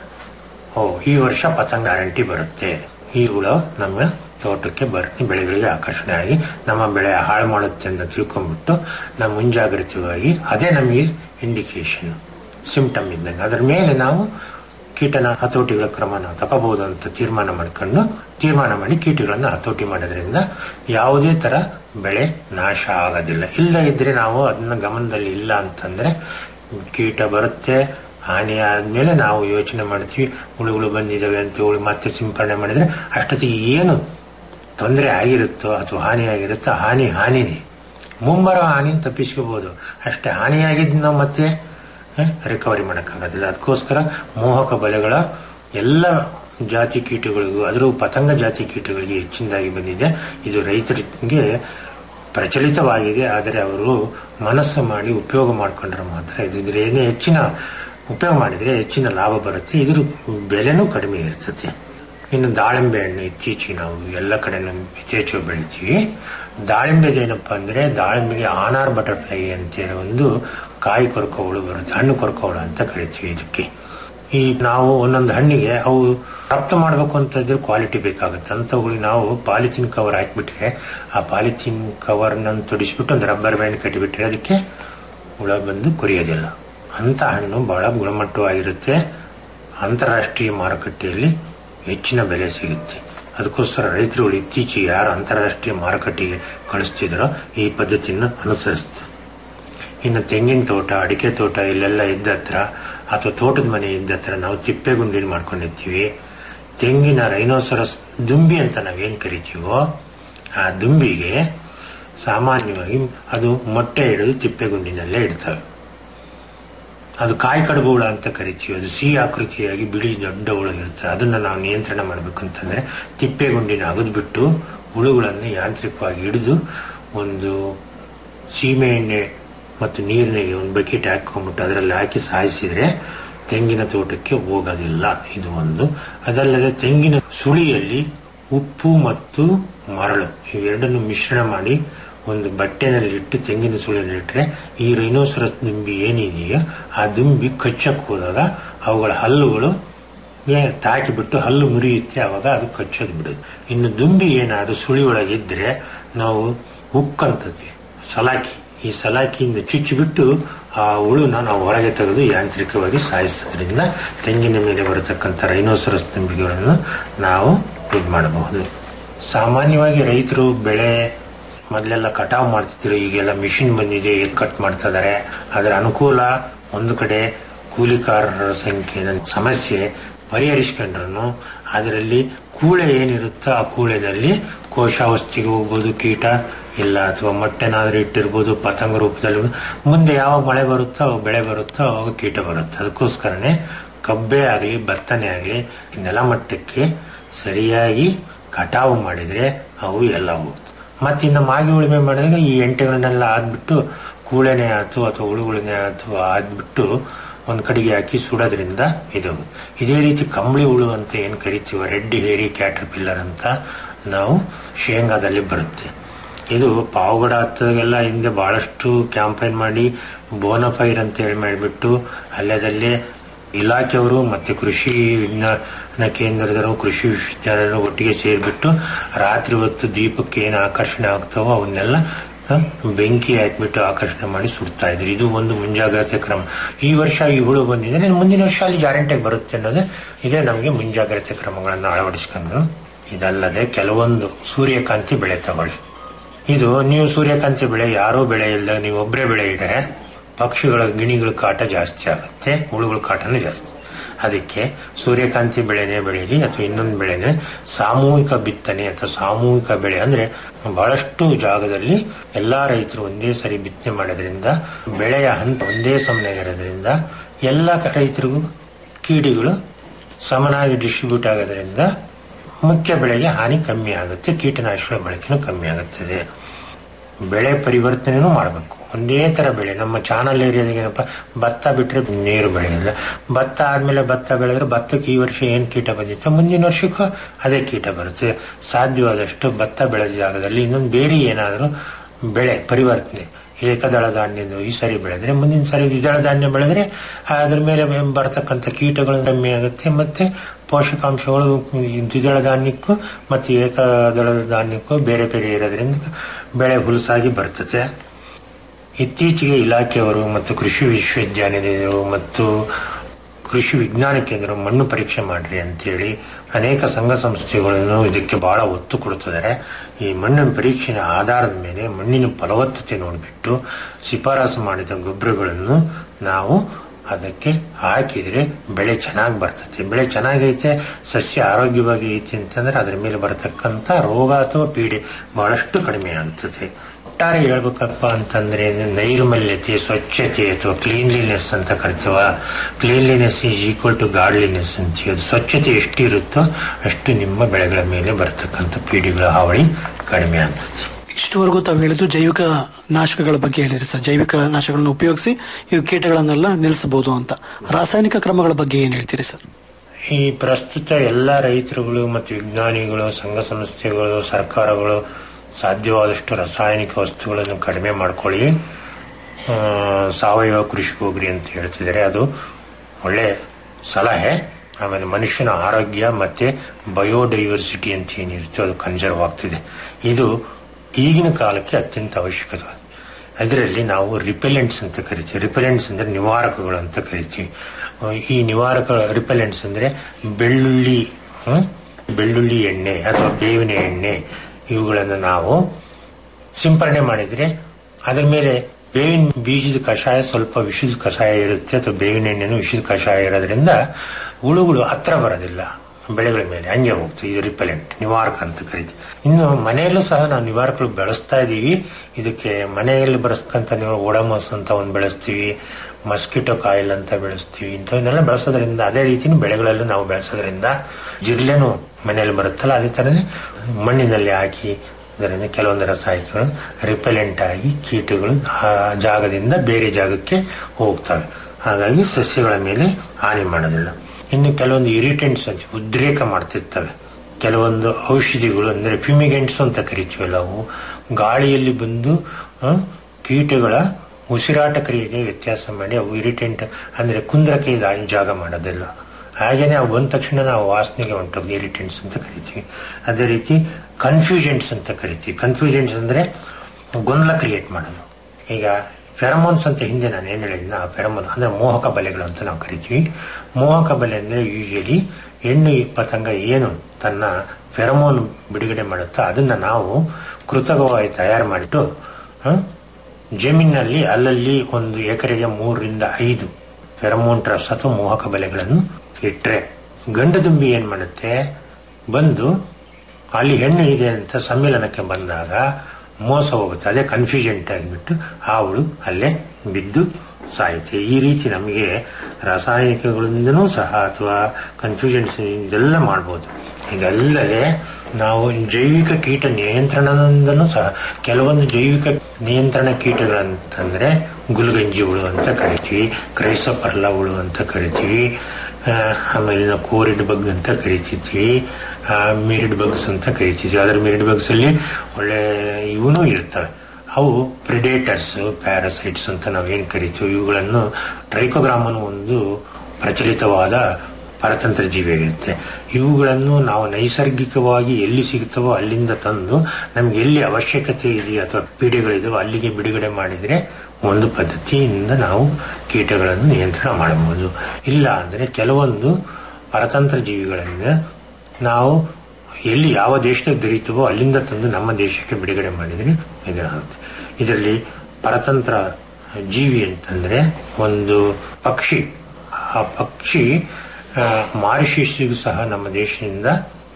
Speaker 7: ಓ ಈ ವರ್ಷ ಪತಂಗ ಗ್ಯಾರಂಟಿ ಬರುತ್ತೆ ಈ ಹುಳ ನಮ್ಮ ತೋಟಕ್ಕೆ ಬರುತ್ತೆ ಬೆಳೆಗಳಿಗೆ ಆಕರ್ಷಣೆ ಆಗಿ ನಮ್ಮ ಬೆಳೆ ಹಾಳು ಮಾಡುತ್ತೆ ಅಂತ ತಿಳ್ಕೊಂಡ್ಬಿಟ್ಟು ನಾವು ಮುಂಜಾಗ್ರತವಾಗಿ ಅದೇ ನಮಗೆ ಇಂಡಿಕೇಶನ್ ಸಿಂಪ್ಟಮ್ ಇದ್ದಂಗೆ ಅದ್ರ ಮೇಲೆ ನಾವು ಕೀಟನ ಹತೋಟಿಗಳ ಕ್ರಮ ನಾವು ತಗೋಬಹುದು ಅಂತ ತೀರ್ಮಾನ ಮಾಡ್ಕೊಂಡು ತೀರ್ಮಾನ ಮಾಡಿ ಕೀಟಗಳನ್ನ ಹತೋಟಿ ಮಾಡೋದ್ರಿಂದ ಯಾವುದೇ ತರ ಬೆಳೆ ನಾಶ ಆಗೋದಿಲ್ಲ ಇಲ್ಲದ ಇದ್ರೆ ನಾವು ಅದನ್ನ ಗಮನದಲ್ಲಿ ಇಲ್ಲ ಅಂತಂದ್ರೆ ಕೀಟ ಬರುತ್ತೆ ಹಾನಿ ಆದ್ಮೇಲೆ ನಾವು ಯೋಚನೆ ಮಾಡ್ತೀವಿ ಹುಳುಗಳು ಬಂದಿದ್ದಾವೆ ಅಂತ ಹೇಳಿ ಮತ್ತೆ ಸಿಂಪರಣೆ ಮಾಡಿದ್ರೆ ಅಷ್ಟೊತ್ತಿಗೆ ಏನು ತೊಂದರೆ ಆಗಿರುತ್ತೋ ಅಥವಾ ಹಾನಿ ಆಗಿರುತ್ತೋ ಹಾನಿ ಹಾನಿನೇ ಮುಂಬರೋ ಹಾನಿನ ತಪ್ಪಿಸ್ಕೋಬಹುದು ಅಷ್ಟೇ ಹಾನಿಯಾಗಿದ್ದು ನಾವು ಮತ್ತೆ ರಿಕವರಿ ಮಾಡೋಕ್ಕಾಗೋದಿಲ್ಲ ಅದಕ್ಕೋಸ್ಕರ ಮೋಹಕ ಬಲೆಗಳ ಎಲ್ಲ ಜಾತಿ ಕೀಟಗಳಿಗೂ ಅದರ ಪತಂಗ ಜಾತಿ ಕೀಟಗಳಿಗೆ ಹೆಚ್ಚಿನದಾಗಿ ಬಂದಿದೆ ಇದು ರೈತರಿಗೆ ಪ್ರಚಲಿತವಾಗಿದೆ ಆದರೆ ಅವರು ಮನಸ್ಸು ಮಾಡಿ ಉಪಯೋಗ ಮಾಡಿಕೊಂಡ್ರೆ ಮಾತ್ರ ಇದ್ರ ಏನೇ ಹೆಚ್ಚಿನ ಉಪಯೋಗ ಮಾಡಿದ್ರೆ ಹೆಚ್ಚಿನ ಲಾಭ ಬರುತ್ತೆ ಇದ್ರ ಬೆಲೆನೂ ಕಡಿಮೆ ಇರ್ತದೆ ಇನ್ನು ದಾಳಿಂಬೆ ಹಣ್ಣು ಇತ್ತೀಚೆಗೆ ನಾವು ಎಲ್ಲ ಕಡೆನೂ ಯಥೇಚ್ಛವಾಗಿ ಬೆಳಿತೀವಿ ದಾಳಿಂಬೆದೇನಪ್ಪ ಅಂದ್ರೆ ದಾಳಿಂಬೆಗೆ ಆನಾರ್ ಬಟರ್ಫ್ಲೈ ಅಂತೇಳಿ ಒಂದು ಕಾಯಿ ಕೊರಕ ಹುಳು ಬರುತ್ತೆ ಹಣ್ಣು ಕೊರಕ ಹುಳು ಅಂತ ಕರಿತೀವಿ ಇದಕ್ಕೆ ಈ ನಾವು ಒಂದೊಂದು ಹಣ್ಣಿಗೆ ಅವು ರಫ್ತು ಮಾಡಬೇಕು ಅಂತ ಇದ್ರೆ ಕ್ವಾಲಿಟಿ ಬೇಕಾಗುತ್ತೆ ಅಂಥವುಗಳಿಗೆ ನಾವು ಪಾಲಿಥಿನ್ ಕವರ್ ಹಾಕಿಬಿಟ್ರೆ ಆ ಪಾಲಿಥಿನ್ ಕವರ್ನ ತೊಡಿಸ್ಬಿಟ್ಟು ಒಂದು ರಬ್ಬರ್ ಬ್ಯಾಂಡ್ ಕಟ್ಟಿಬಿಟ್ರೆ ಅದಕ್ಕೆ ಹುಳ ಬಂದು ಕೊರಿಯೋದಿಲ್ಲ ಅಂತ ಹಣ್ಣು ಬಹಳ ಗುಣಮಟ್ಟವಾಗಿರುತ್ತೆ ಅಂತಾರಾಷ್ಟ್ರೀಯ ಮಾರುಕಟ್ಟೆಯಲ್ಲಿ ಹೆಚ್ಚಿನ ಬೆಲೆ ಸಿಗುತ್ತೆ ಅದಕ್ಕೋಸ್ಕರ ರೈತರುಗಳು ಇತ್ತೀಚೆಗೆ ಯಾರು ಅಂತಾರಾಷ್ಟ್ರೀಯ ಮಾರುಕಟ್ಟೆಗೆ ಕಳಿಸ್ತಿದ್ರೋ ಈ ಪದ್ಧತಿಯನ್ನು ಅನುಸರಿಸ್ತಾರೆ ಇನ್ನು ತೆಂಗಿನ ತೋಟ ಅಡಿಕೆ ತೋಟ ಇಲ್ಲೆಲ್ಲ ಇದ್ದ ಹತ್ರ ಅಥವಾ ತೋಟದ ಮನೆ ಇದ್ದ ಹತ್ರ ನಾವು ತಿಪ್ಪೆಗುಂಡಿನ ಮಾಡ್ಕೊಂಡಿರ್ತೀವಿ ತೆಂಗಿನ ರೈನೋಸರಸ್ ದುಂಬಿ ಅಂತ ನಾವೇನ್ ಕರಿತೀವೋ ಆ ದುಂಬಿಗೆ ಸಾಮಾನ್ಯವಾಗಿ ಅದು ಮೊಟ್ಟೆ ಇಡೋದು ತಿಪ್ಪೆಗುಂಡಿನಲ್ಲೇ ಇಡ್ತವೆ ಅದು ಕಾಯಿ ಕಡುಬು ಹುಳ ಅಂತ ಕರಿತೀವಿ ಅದು ಸಿಹಿ ಆಕೃತಿಯಾಗಿ ಬಿಳಿ ದೊಡ್ಡ ಹುಳು ಇರುತ್ತೆ ಅದನ್ನ ನಾವು ನಿಯಂತ್ರಣ ಮಾಡಬೇಕಂತಂದ್ರೆ ತಿಪ್ಪೆಗುಂಡಿನ ಅಗದ್ಬಿಟ್ಟು ಹುಳುಗಳನ್ನು ಯಾಂತ್ರಿಕವಾಗಿ ಹಿಡಿದು ಒಂದು ಸೀಮೆ ಎಣ್ಣೆ ಮತ್ತು ನೀರಿನಾಗೆ ಒಂದು ಬಕೆಟ್ ಹಾಕೊಂಡ್ಬಿಟ್ಟು ಅದರಲ್ಲಿ ಹಾಕಿ ಸಾಯಿಸಿದ್ರೆ ತೆಂಗಿನ ತೋಟಕ್ಕೆ ಹೋಗೋದಿಲ್ಲ ಇದು ಒಂದು ಅದಲ್ಲದೆ ತೆಂಗಿನ ಸುಳಿಯಲ್ಲಿ ಉಪ್ಪು ಮತ್ತು ಮರಳು ಇವೆರಡನ್ನು ಮಿಶ್ರಣ ಮಾಡಿ ಒಂದು ಬಟ್ಟೆನಲ್ಲಿ ಇಟ್ಟು ತೆಂಗಿನ ಸುಳಿಯಲ್ಲಿ ಇಟ್ಟರೆ ಈ ರೈನೋಸರಸ್ ದುಂಬಿ ಏನಿದೆಯೋ ಆ ದುಂಬಿ ಕಚ್ಚಕ್ಕೆ ಹೋದಾಗ ಅವುಗಳ ಹಲ್ಲುಗಳು ತಾಕಿಬಿಟ್ಟು ಹಲ್ಲು ಮುರಿಯುತ್ತೆ ಅವಾಗ ಅದು ಕಚ್ಚೋದು ಬಿಡುತ್ತೆ ಇನ್ನು ದುಂಬಿ ಏನಾದ್ರು ಸುಳಿ ಒಳಗಿದ್ರೆ ನಾವು ಉಕ್ಕಂತದ್ವಿ ಸಲಾಕಿ ಈ ಸಲಾಕಿಯಿಂದ ಚುಚ್ಚಿಬಿಟ್ಟು ಆ ಹುಳುನ ನಾವು ಹೊರಗೆ ತೆಗೆದು ಯಾಂತ್ರಿಕವಾಗಿ ಸಾಯಿಸೋದ್ರಿಂದ ತೆಂಗಿನ ಮೇಲೆ ಬರತಕ್ಕಂಥ ರೈನೋಸರಸ್ ದುಂಬಿಗಳನ್ನು ನಾವು ಇದು ಮಾಡಬಹುದು ಸಾಮಾನ್ಯವಾಗಿ ರೈತರು ಬೆಳೆ ಮೊದಲೆಲ್ಲ ಕಟಾವು ಮಾಡ್ತಿದ್ರು ಈಗೆಲ್ಲ ಮಿಷಿನ್ ಬಂದಿದೆ ಈಗ ಕಟ್ ಮಾಡ್ತಾ ಇದಾರೆ ಅದರ ಅನುಕೂಲ ಒಂದು ಕಡೆ ಕೂಲಿಕಾರರ ಸಂಖ್ಯೆ ಸಮಸ್ಯೆ ಪರಿಹರಿಸ್ಕೊಂಡ್ರು ಅದರಲ್ಲಿ ಕೂಳೆ ಏನಿರುತ್ತೋ ಆ ಕೂಳೆನಲ್ಲಿ ಕೋಶಾವಸ್ಥೆಗೆ ಹೋಗ್ಬೋದು ಕೀಟ ಇಲ್ಲ ಅಥವಾ ಮೊಟ್ಟೆನಾದ್ರೂ ಇಟ್ಟಿರ್ಬೋದು ಪತಂಗ ರೂಪದಲ್ಲಿ ಮುಂದೆ ಯಾವಾಗ ಮಳೆ ಬರುತ್ತೋ ಅವಾಗ ಬೆಳೆ ಬರುತ್ತೋ ಅವಾಗ ಕೀಟ ಬರುತ್ತೆ ಅದಕ್ಕೋಸ್ಕರನೇ ಕಬ್ಬೆ ಆಗಲಿ ಭತ್ತನೇ ಆಗಲಿ ನೆಲಮಟ್ಟಕ್ಕೆ ಸರಿಯಾಗಿ ಕಟಾವು ಮಾಡಿದ್ರೆ ಅವು ಎಲ್ಲ ಹೋಗ್ತವೆ ಮತ್ತೆ ಇನ್ನು ಮಾಗಿ ಉಳುಮೆ ಮಾಡಿದಾಗ ಈ ಎಂಟೆಗಳನ್ನೆಲ್ಲ ಆದ್ಬಿಟ್ಟು ಕೂಳೆನೆ ಆಯ್ತು ಅಥವಾ ಹುಳುಗಳನ್ನೇ ಆಯ್ತು ಆದ್ಬಿಟ್ಟು ಒಂದು ಕಡೆಗೆ ಹಾಕಿ ಸುಡೋದ್ರಿಂದ ಇದು ಇದೇ ರೀತಿ ಕಂಬಳಿ ಹುಳು ಅಂತ ಏನು ಕರಿತೀವೋ ರೆಡ್ ಹೇರಿ ಕ್ಯಾಟರ್ ಪಿಲ್ಲರ್ ಅಂತ ನಾವು ಶೇಂಗಾದಲ್ಲಿ ಬರುತ್ತೆ ಇದು ಪಾವಗಡ ಹತ್ತಗೆಲ್ಲ ಹಿಂದೆ ಬಹಳಷ್ಟು ಕ್ಯಾಂಪೈನ್ ಮಾಡಿ ಬೋನಫೈರ್ ಅಂತ ಹೇಳಿ ಮಾಡಿಬಿಟ್ಟು ಅಲ್ಲದಲ್ಲೇ ಇಲಾಖೆಯವರು ಮತ್ತೆ ಕೃಷಿ ವಿಜ್ಞಾನ ಕೇಂದ್ರದವರು ಕೃಷಿ ವಿಶ್ವವಿದ್ಯಾಲಯರು ಒಟ್ಟಿಗೆ ಸೇರಿಬಿಟ್ಟು ರಾತ್ರಿ ಹೊತ್ತು ದೀಪಕ್ಕೆ ಏನು ಆಕರ್ಷಣೆ ಆಗ್ತಾವೋ ಅವನ್ನೆಲ್ಲ ಬೆಂಕಿ ಹಾಕ್ಬಿಟ್ಟು ಆಕರ್ಷಣೆ ಮಾಡಿ ಸುಡ್ತಾ ಇದ್ರು ಇದು ಒಂದು ಮುಂಜಾಗ್ರತೆ ಕ್ರಮ ಈ ವರ್ಷ ಈ ಹುಳು ಬಂದಿದೆ ಮುಂದಿನ ವರ್ಷ ಅಲ್ಲಿ ಗ್ಯಾರಂಟಿಯಾಗಿ ಬರುತ್ತೆ ಅನ್ನೋದೇ ಇದೇ ನಮಗೆ ಮುಂಜಾಗ್ರತೆ ಕ್ರಮಗಳನ್ನು ಅಳವಡಿಸ್ಕೊಂಡು ಇದಲ್ಲದೆ ಕೆಲವೊಂದು ಸೂರ್ಯಕಾಂತಿ ಬೆಳೆ ತಗೊಳ್ಳಿ ಇದು ನೀವು ಸೂರ್ಯಕಾಂತಿ ಬೆಳೆ ಯಾರೋ ಬೆಳೆ ಇಲ್ಲದ ನೀವು ಒಬ್ಬರೇ ಬೆಳೆ ಇಟ್ಟರೆ ಪಕ್ಷಿಗಳ ಗಿಣಿಗಳ ಕಾಟ ಜಾಸ್ತಿ ಆಗುತ್ತೆ ಹುಳುಗಳ ಕಾಟನೂ ಜಾಸ್ತಿ ಅದಕ್ಕೆ ಸೂರ್ಯಕಾಂತಿ ಬೆಳೆನೇ ಬೆಳೀಲಿ ಅಥವಾ ಇನ್ನೊಂದು ಬೆಳೆನೇ ಸಾಮೂಹಿಕ ಬಿತ್ತನೆ ಅಥವಾ ಸಾಮೂಹಿಕ ಬೆಳೆ ಅಂದ್ರೆ ಬಹಳಷ್ಟು ಜಾಗದಲ್ಲಿ ಎಲ್ಲಾ ರೈತರು ಒಂದೇ ಸರಿ ಬಿತ್ತನೆ ಮಾಡೋದ್ರಿಂದ ಬೆಳೆಯ ಹಂತ ಒಂದೇ ಸಮನಾಗಿರೋದ್ರಿಂದ ಎಲ್ಲ ರೈತರಿಗೂ ಕೀಡಿಗಳು ಸಮನಾಗಿ ಡಿಸ್ಟ್ರಿಬ್ಯೂಟ್ ಆಗೋದ್ರಿಂದ ಮುಖ್ಯ ಬೆಳೆಗೆ ಹಾನಿ ಕಮ್ಮಿ ಆಗುತ್ತೆ ಕೀಟನಾಶಕಗಳ ಬಳಕೆನೂ ಕಮ್ಮಿ ಆಗುತ್ತದೆ ಬೆಳೆ ಪರಿವರ್ತನೆನೂ ಮಾಡಬೇಕು ಒಂದೇ ತರ ಬೆಳೆ ನಮ್ಮ ಚಾನಲ್ ಏರಿಯಾದಾಗ ಏನಪ್ಪ ಭತ್ತ ಬಿಟ್ರೆ ನೀರು ಬೆಳೆಯೋದಿಲ್ಲ ಭತ್ತ ಆದ್ಮೇಲೆ ಭತ್ತ ಬೆಳೆದ್ರೆ ಭತ್ತಕ್ಕೆ ಈ ವರ್ಷ ಏನ್ ಕೀಟ ಬಂದಿತ್ತು ಮುಂದಿನ ವರ್ಷಕ್ಕೂ ಅದೇ ಕೀಟ ಬರುತ್ತೆ ಸಾಧ್ಯವಾದಷ್ಟು ಭತ್ತ ಬೆಳೆದ ಜಾಗದಲ್ಲಿ ಇನ್ನೊಂದು ಬೇರೆ ಏನಾದರೂ ಬೆಳೆ ಪರಿವರ್ತನೆ ಏಕದಳ ಧಾನ್ಯದ ಈ ಸರಿ ಬೆಳೆದ್ರೆ ಮುಂದಿನ ಸಾರಿ ದ್ವಿದಳ ಧಾನ್ಯ ಬೆಳೆದ್ರೆ ಅದ್ರ ಮೇಲೆ ಬರತಕ್ಕಂಥ ಕೀಟಗಳು ಕಮ್ಮಿ ಆಗುತ್ತೆ ಮತ್ತೆ ಪೋಷಕಾಂಶಗಳು ದ್ವಿದಳ ಧಾನ್ಯಕ್ಕೂ ಮತ್ತು ಏಕದಳ ಧಾನ್ಯಕ್ಕೂ ಬೇರೆ ಬೇರೆ ಇರೋದ್ರಿಂದ ಬೆಳೆ ಹುಲಸಾಗಿ ಬರ್ತದೆ ಇತ್ತೀಚೆಗೆ ಇಲಾಖೆಯವರು ಮತ್ತು ಕೃಷಿ ವಿಶ್ವವಿದ್ಯಾನಿಲಯಗಳು ಮತ್ತು ಕೃಷಿ ವಿಜ್ಞಾನ ಕೇಂದ್ರ ಮಣ್ಣು ಪರೀಕ್ಷೆ ಮಾಡ್ರಿ ಅಂತೇಳಿ ಅನೇಕ ಸಂಘ ಸಂಸ್ಥೆಗಳನ್ನು ಇದಕ್ಕೆ ಬಹಳ ಒತ್ತು ಕೊಡ್ತಿದ್ದಾರೆ ಈ ಮಣ್ಣಿನ ಪರೀಕ್ಷೆಯ ಆಧಾರದ ಮೇಲೆ ಮಣ್ಣಿನ ಫಲವತ್ತತೆ ನೋಡಿಬಿಟ್ಟು ಶಿಫಾರಸು ಮಾಡಿದ ಗೊಬ್ಬರಗಳನ್ನು ನಾವು ಅದಕ್ಕೆ ಹಾಕಿದ್ರೆ ಬೆಳೆ ಚೆನ್ನಾಗಿ ಬರ್ತದೆ ಬೆಳೆ ಚೆನ್ನಾಗೈತೆ ಸಸ್ಯ ಆರೋಗ್ಯವಾಗಿ ಐತೆ ಅಂತಂದ್ರೆ ಅದರ ಮೇಲೆ ಬರತಕ್ಕಂಥ ರೋಗ ಅಥವಾ ಪೀಡೆ ಬಹಳಷ್ಟು ಕಡಿಮೆ ಆಗ್ತದೆ ಒಟ್ಟಾರೆ ಹೇಳ್ಬೇಕಪ್ಪ ಅಂತಂದ್ರೆ ನೈರ್ಮಲ್ಯತೆ ಸ್ವಚ್ಛತೆ ಅಥವಾ ಕ್ಲೀನ್ಲಿನೆಸ್ ಅಂತ ಕರಿತೀವ cleanliness is equal to godliness ಅಂತೀವಿ ಅದು ಸ್ವಚ್ಛತೆ ಎಷ್ಟಿರುತ್ತೋ ಅಷ್ಟು ನಿಮ್ಮ ಬೆಳೆಗಳ ಮೇಲೆ ಬರತಕ್ಕಂಥ ಪೀಡಿಗಳ ಹಾವಳಿ ಕಡಿಮೆ ಆಗ್ತದೆ
Speaker 6: ಇಷ್ಟುವರೆಗೂ ತಾವು ಹೇಳಿದ್ದು ಜೈವಿಕ ನಾಶಕಗಳ ಬಗ್ಗೆ ಹೇಳಿದ್ರಿ ಸರ್ ಜೈವಿಕ ನಾಶಗಳನ್ನು ಉಪಯೋಗಿಸಿ ಈ ಕೀಟಗಳನ್ನೆಲ್ಲ ನಿಲ್ಲಿಸಬಹುದು ಅಂತ ರಾಸಾಯನಿಕ ಕ್ರಮಗಳ ಬಗ್ಗೆ ಏನ್ ಹೇಳ್ತೀರಿ ಸರ್
Speaker 7: ಈ ಪ್ರಸ್ತುತ ಎಲ್ಲ ರೈತರುಗಳು ಮತ್ತು ವಿಜ್ಞಾನಿಗಳು ಸಂಘ ಸಂಸ್ಥೆಗಳು ಸರ್ಕಾರಗಳು ಸಾಧ್ಯವಾದಷ್ಟು ರಾಸಾಯನಿಕ ವಸ್ತುಗಳನ್ನು ಕಡಿಮೆ ಮಾಡ್ಕೊಳ್ಳಿ ಆ, ಸಾವಯವ ಕೃಷಿಗೆ ಹೋಗ್ರಿ ಅಂತ ಹೇಳ್ತಿದ್ದಾರೆ ಅದು ಒಳ್ಳೆ ಸಲಹೆ ಆಮೇಲೆ ಮನುಷ್ಯನ ಆರೋಗ್ಯ ಮತ್ತೆ ಬಯೋಡೈವರ್ಸಿಟಿ ಅಂತ ಏನಿರುತ್ತೆ ಅದು ಕನ್ಸರ್ವ್ ಆಗ್ತಿದೆ ಇದು ಈಗಿನ ಕಾಲಕ್ಕೆ ಅತ್ಯಂತ ಅವಶ್ಯಕತೆ ಅದರಲ್ಲಿ ನಾವು ರಿಪೆಲೆಂಟ್ಸ್ ಅಂತ ಕರಿತೀವಿ ರಿಪೆಲೆಂಟ್ಸ್ ಅಂದ್ರೆ ನಿವಾರಕಗಳು ಅಂತ ಕರಿತೀವಿ ಆ, ಈ ನಿವಾರಕ ರಿಪೆಲೆಂಟ್ಸ್ ಅಂದ್ರೆ ಬೆಳ್ಳುಳ್ಳಿ ಹ್ಮ್? ಬೆಳ್ಳುಳ್ಳಿ ಎಣ್ಣೆ ಅಥವಾ ಬೇವಿನ ಎಣ್ಣೆ ಇವುಗಳನ್ನು ನಾವು ಸಿಂಪರಣೆ ಮಾಡಿದ್ರೆ ಅದರ ಮೇಲೆ ಬೇವಿನ ಬೀಜದ ಕಷಾಯ ಸ್ವಲ್ಪ ವಿಷದ ಕಷಾಯ ಇರುತ್ತೆ ಅಥವಾ ಬೇವಿನ ಎಣ್ಣೆನೂ ವಿಷದ ಕಷಾಯ ಇರೋದ್ರಿಂದ ಹುಳುಗಳು ಹತ್ರ ಬರೋದಿಲ್ಲ ಬೆಳೆಗಳ ಮೇಲೆ ಹಂಗೆ ಹೋಗ್ತದೆ ಇದು ರಿಪೆಲೆಂಟ್ ನಿವಾರಕ ಅಂತ ಕರಿತೀವಿ ಇನ್ನು ಮನೆಯಲ್ಲೂ ಸಹ ನಾವು ನಿವಾರಕಗಳು ಬೆಳೆಸ್ತಾ ಇದ್ದೀವಿ ಇದಕ್ಕೆ ಮನೆಯಲ್ಲಿ ಬೆಳೆಸ್ಕಂತ ನೀವು ಓಡಮಸ್ ಅಂತ ಒಂದು ಬೆಳೆಸ್ತೀವಿ ಮಸ್ಕಿಟೋ ಕಾಯಿಲ್ ಅಂತ ಬೆಳೆಸ್ತೀವಿ ಇಂಥವನ್ನೆಲ್ಲ ಬೆಳೆಸೋದ್ರಿಂದ ಅದೇ ರೀತಿ ಬೆಳೆಗಳಲ್ಲೂ ನಾವು ಬೆಳೆಸೋದ್ರಿಂದ ಜಿರ್ಲೆನೂ ಮನೆಯಲ್ಲಿ ಬರುತ್ತಲ್ಲ ಅದೇ ಥರನೇ ಮಣ್ಣಿನಲ್ಲಿ ಹಾಕಿ ಅದರಿಂದ ಕೆಲವೊಂದು ರಾಸಾಯನಿಕಗಳು ರಿಪೆಲೆಂಟ್ ಆಗಿ ಕೀಟಗಳು ಆ ಜಾಗದಿಂದ ಬೇರೆ ಜಾಗಕ್ಕೆ ಹೋಗ್ತವೆ ಹಾಗಾಗಿ ಸಸ್ಯಗಳ ಮೇಲೆ ಹಾನಿ ಮಾಡೋದಿಲ್ಲ ಇನ್ನು ಕೆಲವೊಂದು ಇರಿಟೆಂಟ್ಸ್ ಅಂತ ಉದ್ರೇಕ ಮಾಡ್ತಿರ್ತವೆ ಕೆಲವೊಂದು ಔಷಧಿಗಳು ಅಂದ್ರೆ ಫ್ಯೂಮಿಗೆಂಟ್ಸ್ ಅಂತ ಕರಿತೀವಲ್ಲ ಅವು ಗಾಳಿಯಲ್ಲಿ ಬಂದು ಆ, ಕೀಟಗಳ ಉಸಿರಾಟ ಕ್ರಿಯೆಗೆ ವ್ಯತ್ಯಾಸ ಮಾಡಿ ಅವು ಇರಿಟೆಂಟ್ ಅಂದ್ರೆ ಕುಂದ್ರಕ್ಕೆ ಇದು ಜಾಗ ಮಾಡೋದಿಲ್ಲ ಹಾಗೇನೆ ಅವು ಬಂದ ತಕ್ಷಣ ನಾವು ವಾಸನೆಗೆ ಹೊಂಟೋಗಿ ಇರಿಟೆಂಟ್ಸ್ ಅಂತ ಕರಿತೀವಿ ಅದೇ ರೀತಿ ಕನ್ಫ್ಯೂಷನ್ಸ್ ಅಂತ ಕರಿತೀವಿ ಕನ್ಫ್ಯೂಷನ್ಸ್ ಅಂದ್ರೆ ಗೊಂದಲ ಕ್ರಿಯೇಟ್ ಮಾಡೋದು ಈಗ ಫೆರಮೋನ್ಸ್ ಅಂತ ಹಿಂದೆ ನಾನು ಏನು ಹೇಳಿದ್ನ ಆ ಫೆರಮೋನ್ ಅಂದ್ರೆ ಮೋಹಕ ಬಲೆಗಳು ಅಂತ ನಾವು ಕರಿತೀವಿ ಮೋಹಕ ಬಲೆ ಅಂದ್ರೆ ಯೂಶಲಿ ಹೆಣ್ಣು ಪತಂಗ ಏನು ತನ್ನ ಫೆರಮೋನ್ ಬಿಡುಗಡೆ ಮಾಡುತ್ತೋ ಅದನ್ನ ನಾವು ಕೃತಕವಾಗಿ ತಯಾರು ಮಾಡಿಟ್ಟು ಆ, ಜಮೀನಿನಲ್ಲಿ ಅಲ್ಲಲ್ಲಿ ಒಂದು ಎಕರೆಗೆ ಮೂರರಿಂದ ಐದು ಫೆರಮೋನ್ ಟ್ರಸ್ ಅಥವಾ ಮೋಹಕ ಬಲೆಗಳನ್ನು ಇಟ್ರೆ ಗಂಡು ದುಂಬಿ ಏನ್ ಮಾಡುತ್ತೆ ಬಂದು ಅಲ್ಲಿ ಹೆಣ್ಣು ಇದೆ ಅಂತ ಸಮ್ಮಿಲನಕ್ಕೆ ಬಂದಾಗ ಮೋಸ ಹೋಗುತ್ತೆ ಅದೇ ಕನ್ಫ್ಯೂಷನ್ ಆಗಿಬಿಟ್ಟು ಹಾವಳು ಅಲ್ಲೇ ಬಿದ್ದು ಸಾಯುತ್ತೆ ಈ ರೀತಿ ನಮಗೆ ರಾಸಾಯನಿಕಗಳಿಂದನೂ ಸಹ ಅಥವಾ ಕನ್ಫ್ಯೂಷನ್ಸ್ ಇದೆಲ್ಲ ಮಾಡ್ಬೋದು ಇದಲ್ಲದೆ ನಾವು ಜೈವಿಕ ಕೀಟ ನಿಯಂತ್ರಣದಿಂದನೂ ಸಹ ಕೆಲವೊಂದು ಜೈವಿಕ ನಿಯಂತ್ರಣ ಕೀಟಗಳಂತಂದ್ರೆ ಗುಲ್ಗಂಜಿ ಹುಳು ಅಂತ ಕರಿತೀವಿ ಕ್ರೈಸಪರ್ಲ ಹುಳು ಅಂತ ಕರಿತೀವಿ ಆ, ಆಮೇಲೆ ನಾವು ಕೋರಿಡ್ ಬಗ್ ಅಂತ ಕರಿತಿದ್ವಿ ಮಿರಿಡ್ ಬಗ್ಸ್ ಅಂತ ಕರಿತಿದ್ವಿ ಅದರ ಮಿರಿಡ್ ಬಗ್ಸ್ ಅಲ್ಲಿ ಒಳ್ಳೆ ಇವನು ಇರ್ತವೆ ಅವು ಪ್ರಿಡೇಟರ್ಸ್ ಪ್ಯಾರಾಸೈಟ್ಸ್ ಅಂತ ನಾವೇನು ಕರಿತೀವಿ ಇವುಗಳನ್ನು ಟ್ರೈಕೋಗ್ರಾಮನು ಒಂದು ಪ್ರಚಲಿತವಾದ ಪರತಂತ್ರ ಜೀವಿಯಾಗಿರುತ್ತೆ ಇವುಗಳನ್ನು ನಾವು ನೈಸರ್ಗಿಕವಾಗಿ ಎಲ್ಲಿ ಸಿಗುತ್ತವೋ ಅಲ್ಲಿಂದ ತಂದು ನಮ್ಗೆ ಎಲ್ಲಿ ಅವಶ್ಯಕತೆ ಇದೆಯೋ ಅಥವಾ ಪೀಡೆಗಳಿದಾವೋ ಅಲ್ಲಿಗೆ ಬಿಡುಗಡೆ ಮಾಡಿದ್ರೆ ಒಂದು ಪದ್ಧತಿಯಿಂದ ನಾವು ಕೀಟಗಳನ್ನು ನಿಯಂತ್ರಣ ಮಾಡಬಹುದು ಇಲ್ಲ ಅಂದ್ರೆ ಕೆಲವೊಂದು ಪರತಂತ್ರ ಜೀವಿಗಳಿಂದ ನಾವು ಎಲ್ಲಿ ಯಾವ ದೇಶದಾಗ ದೊರೀತವೋ ಅಲ್ಲಿಂದ ತಂದು ನಮ್ಮ ದೇಶಕ್ಕೆ ಬಿಡುಗಡೆ ಮಾಡಿದ್ರೆ ಇದಾಗುತ್ತೆ ಇದರಲ್ಲಿ ಪರತಂತ್ರ ಜೀವಿ ಅಂತಂದ್ರೆ ಒಂದು ಪಕ್ಷಿ ಆ ಪಕ್ಷಿ ಆ, ಮಾರಿಷಿಯಸ್ಸಿಗೂ ಸಹ ನಮ್ಮ ದೇಶದಿಂದ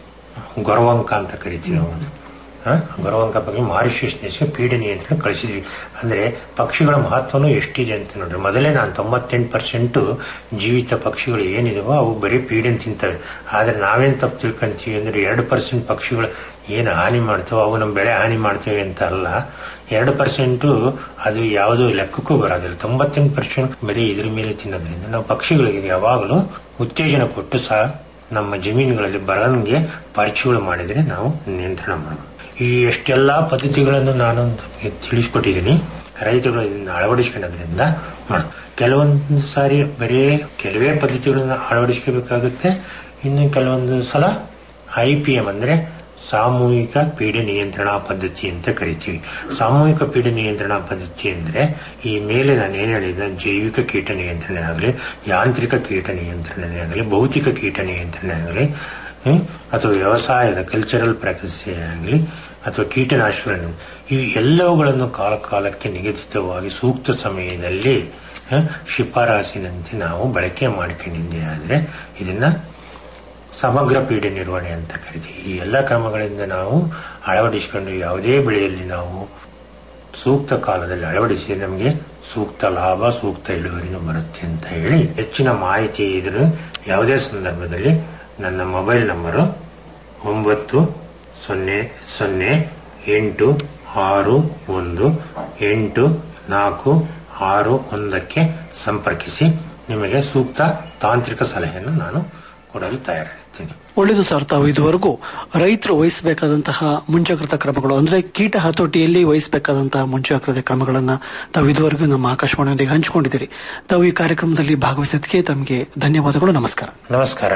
Speaker 7: ಗೊರವಂಕ ಅಂತ ಕರಿತೀವಿ ನಾವು ಆ, ಗೊರವಂಕ ಬಗ್ಗೆ ಮಾರಿಷಿಯಸ್ ದೇಶಕ್ಕೆ ಪೀಡೆ ನಿಯಂತ್ರಣ ಕಳಿಸಿದ್ವಿ ಅಂದ್ರೆ ಪಕ್ಷಿಗಳ ಮಹತ್ವನೂ ಎಷ್ಟಿದೆ ಅಂತ ನೋಡ್ರಿ ಮೊದಲೇ ನಾನು ತೊಂಬತ್ತೆಂಟು ಪರ್ಸೆಂಟ್ ಜೀವಿತ ಪಕ್ಷಿಗಳು ಏನಿದಾವೋ ಅವು ಬರೀ ಪೀಡೆ ತಿಂತವೆ ಆದ್ರೆ ನಾವೇನ್ ತಪ್ಪು ತಿಳ್ಕೊಂತೀವಿ ಅಂದ್ರೆ ಎರಡು ಪರ್ಸೆಂಟ್ ಪಕ್ಷಿಗಳು ಏನು ಹಾನಿ ಮಾಡ್ತಾವೋ ಅವು ನಮ್ಮ ಬೆಳೆ ಹಾನಿ ಮಾಡ್ತೇವೆ ಅಂತ ಅಲ್ಲ ಎರಡು ಪರ್ಸೆಂಟು ಅದು ಯಾವುದೋ ಲೆಕ್ಕಕ್ಕೂ ಬರೋದಿಲ್ಲ ತೊಂಬತ್ತೆಂಟು ಪರ್ಸೆಂಟ್ ಬರೀ ಇದ್ರ ಮೇಲೆ ತಿನ್ನೋದ್ರಿಂದ ನಾವು ಪಕ್ಷಿಗಳಿಗೆ ಯಾವಾಗಲೂ ಉತ್ತೇಜನ ಕೊಟ್ಟು ಸಹ ನಮ್ಮ ಜಮೀನುಗಳಲ್ಲಿ ಬರಂಗೆ ಪರಿಚಯಗಳು ಮಾಡಿದ್ರೆ ನಾವು ನಿಯಂತ್ರಣ ಮಾಡಬೇಕು ಈ ಎಷ್ಟೆಲ್ಲಾ ಪದ್ಧತಿಗಳನ್ನು ನಾನು ತಮಗೆ ತಿಳಿಸ್ಕೊಟ್ಟಿದ್ದೀನಿ ರೈತರು ಇದನ್ನ ಅಳವಡಿಸ್ಕೊಳ್ಳೋದ್ರಿಂದ ಮಾಡ ಕೆಲವೊಂದು ಸಾರಿ ಬರೀ ಕೆಲವೇ ಪದ್ಧತಿಗಳನ್ನ ಅಳವಡಿಸ್ಕೋಬೇಕಾಗುತ್ತೆ ಇನ್ನು ಕೆಲವೊಂದು ಸಲ ಐ ಪಿ ಎಂ ಅಂದ್ರೆ ಸಾಮೂಹಿಕ ಪೀಡೆ ನಿಯಂತ್ರಣ ಪದ್ಧತಿ ಅಂತ ಕರಿತೀವಿ ಸಾಮೂಹಿಕ ಪೀಡೆ ನಿಯಂತ್ರಣ ಪದ್ಧತಿ ಅಂದ್ರೆ ಈ ಮೇಲೆ ನಾನು ಏನ್ ಹೇಳಿದ ಜೈವಿಕ ಕೀಟ ನಿಯಂತ್ರಣೆ ಆಗಲಿ ಯಾಂತ್ರಿಕ ಕೀಟ ನಿಯಂತ್ರಣೆ ಆಗಲಿ ಭೌತಿಕ ಕೀಟ ನಿಯಂತ್ರಣೆ ಆಗಲಿ ಹ್ಮ್, ಅಥವಾ ವ್ಯವಸಾಯದ ಕಲ್ಚರಲ್ ಪ್ರಾಕ್ಟೀಸ್ ಆಗಲಿ ಅಥವಾ ಕೀಟನಾಶಕಗಳನ್ನು ಇವು ಎಲ್ಲವುಗಳನ್ನು ಕಾಲ ಕಾಲಕ್ಕೆ ನಿಗದಿತವಾಗಿ ಸೂಕ್ತ ಸಮಯದಲ್ಲಿ ಆ, ಶಿಫಾರಸಿನಂತೆ ನಾವು ಬಳಕೆ ಮಾಡ್ಕೊಂಡಿದ್ದೆ ಆದರೆ ಇದನ್ನ ಸಮಗ್ರ ಪೀಡೆ ನಿರ್ವಹಣೆ ಅಂತ ಕರಿತೀವಿ ಈ ಎಲ್ಲ ಕ್ರಮಗಳಿಂದ ನಾವು ಅಳವಡಿಸಿಕೊಂಡು ಯಾವುದೇ ಬೆಳೆಯಲ್ಲಿ ನಾವು ಸೂಕ್ತ ಕಾಲದಲ್ಲಿ ಅಳವಡಿಸಿ ನಮಗೆ ಸೂಕ್ತ ಲಾಭ ಸೂಕ್ತ ಇಳುವರಿನೂ ಬರುತ್ತೆ ಅಂತ ಹೇಳಿ ಹೆಚ್ಚಿನ ಮಾಹಿತಿ ಇದ್ರೆ ಯಾವುದೇ ಸಂದರ್ಭದಲ್ಲಿ ನನ್ನ ಮೊಬೈಲ್ ನಂಬರು ಒಂಬತ್ತು ಸೊನ್ನೆ ಸೊನ್ನೆ ಎಂಟು ಆರು ಒಂದು ಎಂಟು ನಾಲ್ಕು ಆರು ಒಂದಕ್ಕೆ ಸಂಪರ್ಕಿಸಿ ನಿಮಗೆ ಸೂಕ್ತ ತಾಂತ್ರಿಕ ಸಲಹೆಯನ್ನು ನಾನು ಕೊಡಲು ತಯಾರಿರ್ತೀನಿ
Speaker 6: ಒಳ್ಳೆಯದು ಸರ್ ತಾವು ಇದುವರೆಗೂ ರೈತರು ವಹಿಸಬೇಕಾದಂತಹ ಮುಂಜಾಗ್ರತಾ ಕ್ರಮಗಳು ಅಂದ್ರೆ ಕೀಟ ಹತೋಟಿಯಲ್ಲಿ ವಹಿಸಬೇಕಾದಂತಹ ಮುಂಜಾಗ್ರತಾ ಕ್ರಮಗಳನ್ನ ತಾವು ಇದುವರೆಗೂ ನಮ್ಮ ಆಕಾಶವಾಣಿಯೊಂದಿಗೆ ಹಂಚಿಕೊಂಡಿದ್ದೀರಿ ತಾವು ಈ ಕಾರ್ಯಕ್ರಮದಲ್ಲಿ ಭಾಗವಹಿಸಿದ್ದಕ್ಕೆ ತಮಗೆ ಧನ್ಯವಾದಗಳು ನಮಸ್ಕಾರ
Speaker 7: ನಮಸ್ಕಾರ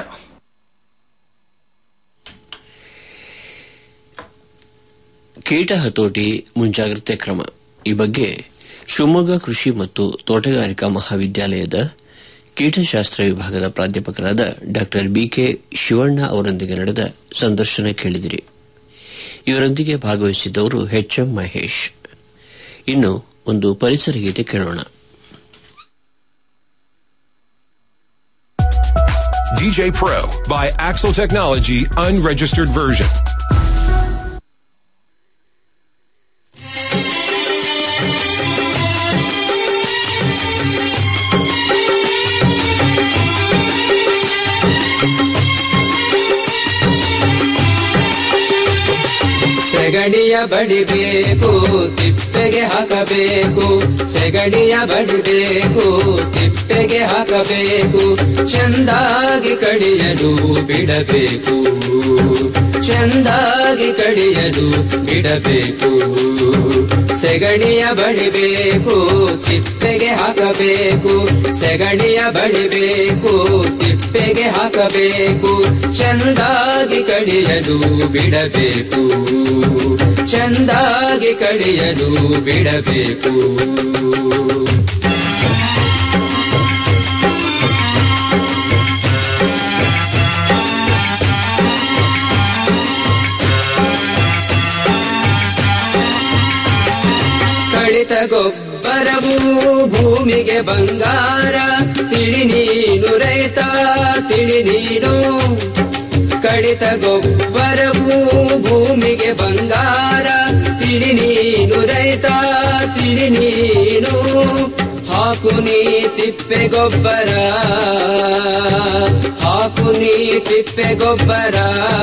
Speaker 4: ಕೀಟ ಹತೋಟಿ ಮುಂಜಾಗ್ರತೆ ಕ್ರಮ ಈ ಬಗ್ಗೆ ಶಿವಮೊಗ್ಗ ಕೃಷಿ ಮತ್ತು ತೋಟಗಾರಿಕಾ ಮಹಾವಿದ್ಯಾಲಯದ ಕೀಟಶಾಸ್ತ್ರ ವಿಭಾಗದ ಪ್ರಾಧ್ಯಾಪಕರಾದ ಡಾ ಬಿಕೆ ಶಿವಣ್ಣ ಅವರೊಂದಿಗೆ ನಡೆದ ಸಂದರ್ಶನ ಕೇಳಿದಿರಿ ಇವರೊಂದಿಗೆ ಭಾಗವಹಿಸಿದ್ದವರು ಎಚ್ ಎಂ ಮಹೇಶ್ ಇನ್ನು ಒಂದು ಪರಿಸರ ಗೀತೆ ಕೇಳೋಣ
Speaker 5: DJ Pro by Axle Technology unregistered version.
Speaker 8: ಸೆಗಡಿಯ ಬಡಿಬೇಕು ತಿಪ್ಪೆಗೆ ಹಾಕಬೇಕು ಸೆಗಡಿಯ ಬಡಿಬೇಕು ತಿಪ್ಪೆಗೆ ಹಾಕಬೇಕು ಚೆಂದಾಗಿ ಕಡಿಯಲು ಬಿಡಬೇಕು ಚೆಂದಾಗಿ ಕಡಿಯಲು ಬಿಡಬೇಕು ಸೆಗಡಿಯ ಬಡಿಬೇಕು ತಿಪ್ಪೆಗೆ ಹಾಕಬೇಕು ಸೆಗಡಿಯ ಬಡಿಬೇಕು ತಿಪ್ಪೆಗೆ ಹಾಕಬೇಕು ಚೆಂದಾಗಿ ಕಡಿಯಲು ಬಿಡಬೇಕು ಚೆಂದಾಗಿ ಕಡಿಯಲು ಬಿಡಬೇಕು ಕಡಿತ ಗೊಬ್ಬರವು ಭೂಮಿಗೆ ಬಂಗಾರ ತಿಳಿ ನೀನು ರೈತ ತಿಳಿ ನೀನು ಕಡಿತ ಗೊಬ್ಬರವು ಭೂಮಿಗೆ ಬಂಗಾರ ತಿಳಿ ನೀನು ರೈತ ತಿಳಿ ನೀನು ಹಾಕು ನೀ ತಿಪ್ಪೆ ಗೊಬ್ಬರ ಹಾಕು ನೀ ತಿಪ್ಪೆ ಗೊಬ್ಬರ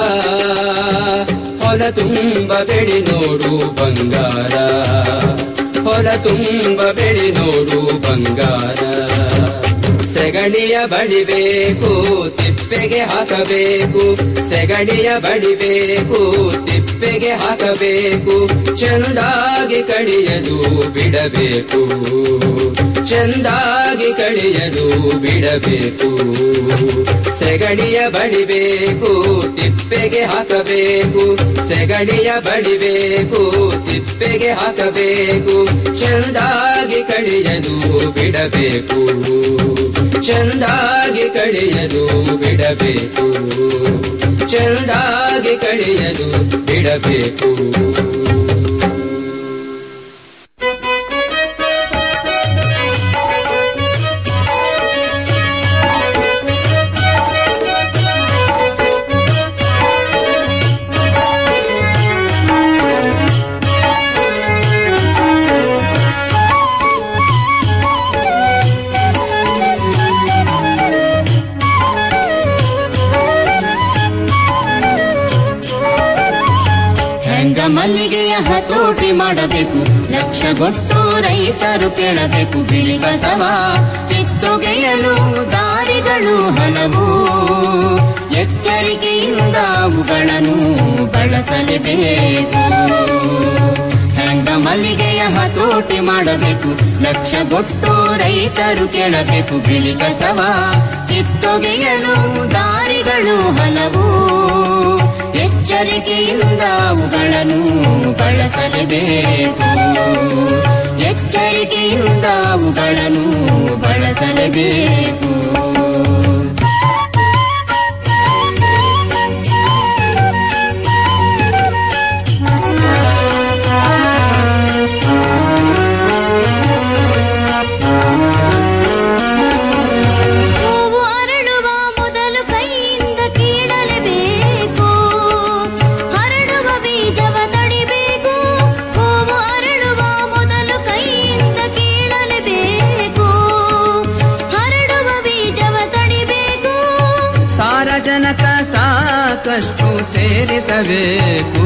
Speaker 8: ಹೊಲ ತುಂಬ ಬೆಳಿ ನೋಡು ಬಂಗಾರ ಹೊಲ ತುಂಬ ಬೆಳಿ ನೋಡು ಬಂಗಾರ ಸೆಗಣಿಯ ಬಡಿಬೇಕು ತಿಪ್ಪೆಗೆ ಹಾಕಬೇಕು ಸೆಗಣಿಯ ಬಡಿಬೇಕು ತಿಪ್ಪೆಗೆ ಹಾಕಬೇಕು ಚೆಂದಾಗಿ ಕಡಿಯಲು ಬಿಡಬೇಕು ಚೆಂದಾಗಿ ಕಡಿಯಲು ಬಿಡಬೇಕು ಸೆಗಣಿಯ ಬಡಿಬೇಕು ತಿಪ್ಪೆಗೆ ಹಾಕಬೇಕು ಸೆಗಣಿಯ ಬಡಿಬೇಕು ತಿಪ್ಪೆಗೆ ಹಾಕಬೇಕು ಚೆಂದಾಗಿ ಕಡಿಯಲು ಬಿಡಬೇಕು ಚೆಂದಾಗಿ ಕಡಿಯಲು ಬಿಡಬೇಕು ಚೆಂದಾಗಿ ಕಡಿಯಲು ಬಿಡಬೇಕು
Speaker 9: ಹೆಂಗ ಮಲ್ಲಿಗೆಯ ಹತೋಟಿ ಮಾಡಬೇಕು ಲಕ್ಷಗೊಟ್ಟು ರೈತರು ಕೇಳಬೇಕು ಬಿಳಿ ಕಸವ ಕಿತ್ತೊಗೆಯಲು ದಾರಿಗಳು ಹಲವು ಎಚ್ಚರಿಕೆಯಿಂದ ಅವುಗಳನ್ನು ಬಳಸಲೇಬೇಕು ಹೆಂಗ ಮಲ್ಲಿಗೆಯ ಹತೋಟಿ ಮಾಡಬೇಕು ಲಕ್ಷಗೊಟ್ಟು ರೈತರು ಕೇಳಬೇಕು ಬಿಳಿ ಕಸವ ಕಿತ್ತೊಗೆಯಲು ದಾರಿಗಳು ಹಲವು ಎಚ್ಚರಿಕೆಯಿಂದ ಅವುಗಳನ್ನು ಬಳಸಲೇಬೇಕು ಎಚ್ಚರಿಕೆಯಿಂದ ಅವುಗಳನ್ನು ಬಳಸಲೇಬೇಕು
Speaker 8: ಸಾಕಷ್ಟು ಸೇರಿಸಬೇಕು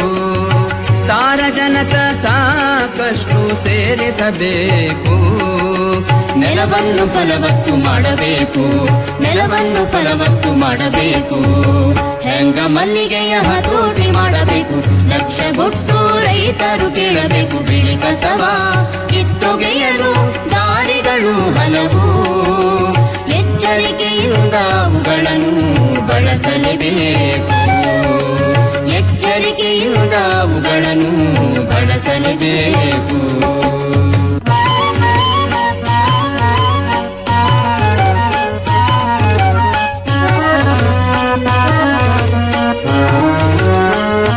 Speaker 8: ಸಾರಜನಕ ಸಾಕಷ್ಟು ಸೇರಿಸಬೇಕು
Speaker 9: ನೆಲವನ್ನು ಫಲವತ್ತು ಮಾಡಬೇಕು ನೆಲವನ್ನು ಫಲವತ್ತು ಮಾಡಬೇಕು ಹೆಂಗ ಮಲ್ಲಿಗೆಯ ಹತೋಟಿ ಮಾಡಬೇಕು ಲಕ್ಷಗೊಟ್ಟು ರೈತರು ಕೇಳಬೇಕು ಬಿಳಿ ಕಸವ ಕಿತ್ತೊಗೆಯಲು ದಾರಿಗಳು ಹಲವು ಎಚ್ಚರಿಕೆಯಿಂದ ಅವುಗಳನ್ನು ಬಳಸಲೇಬೇಕು ಎಚ್ಚರಿಕೆಯಿಂದ ಅವುಗಳನ್ನು ಬಳಸಲೇಬೇಕು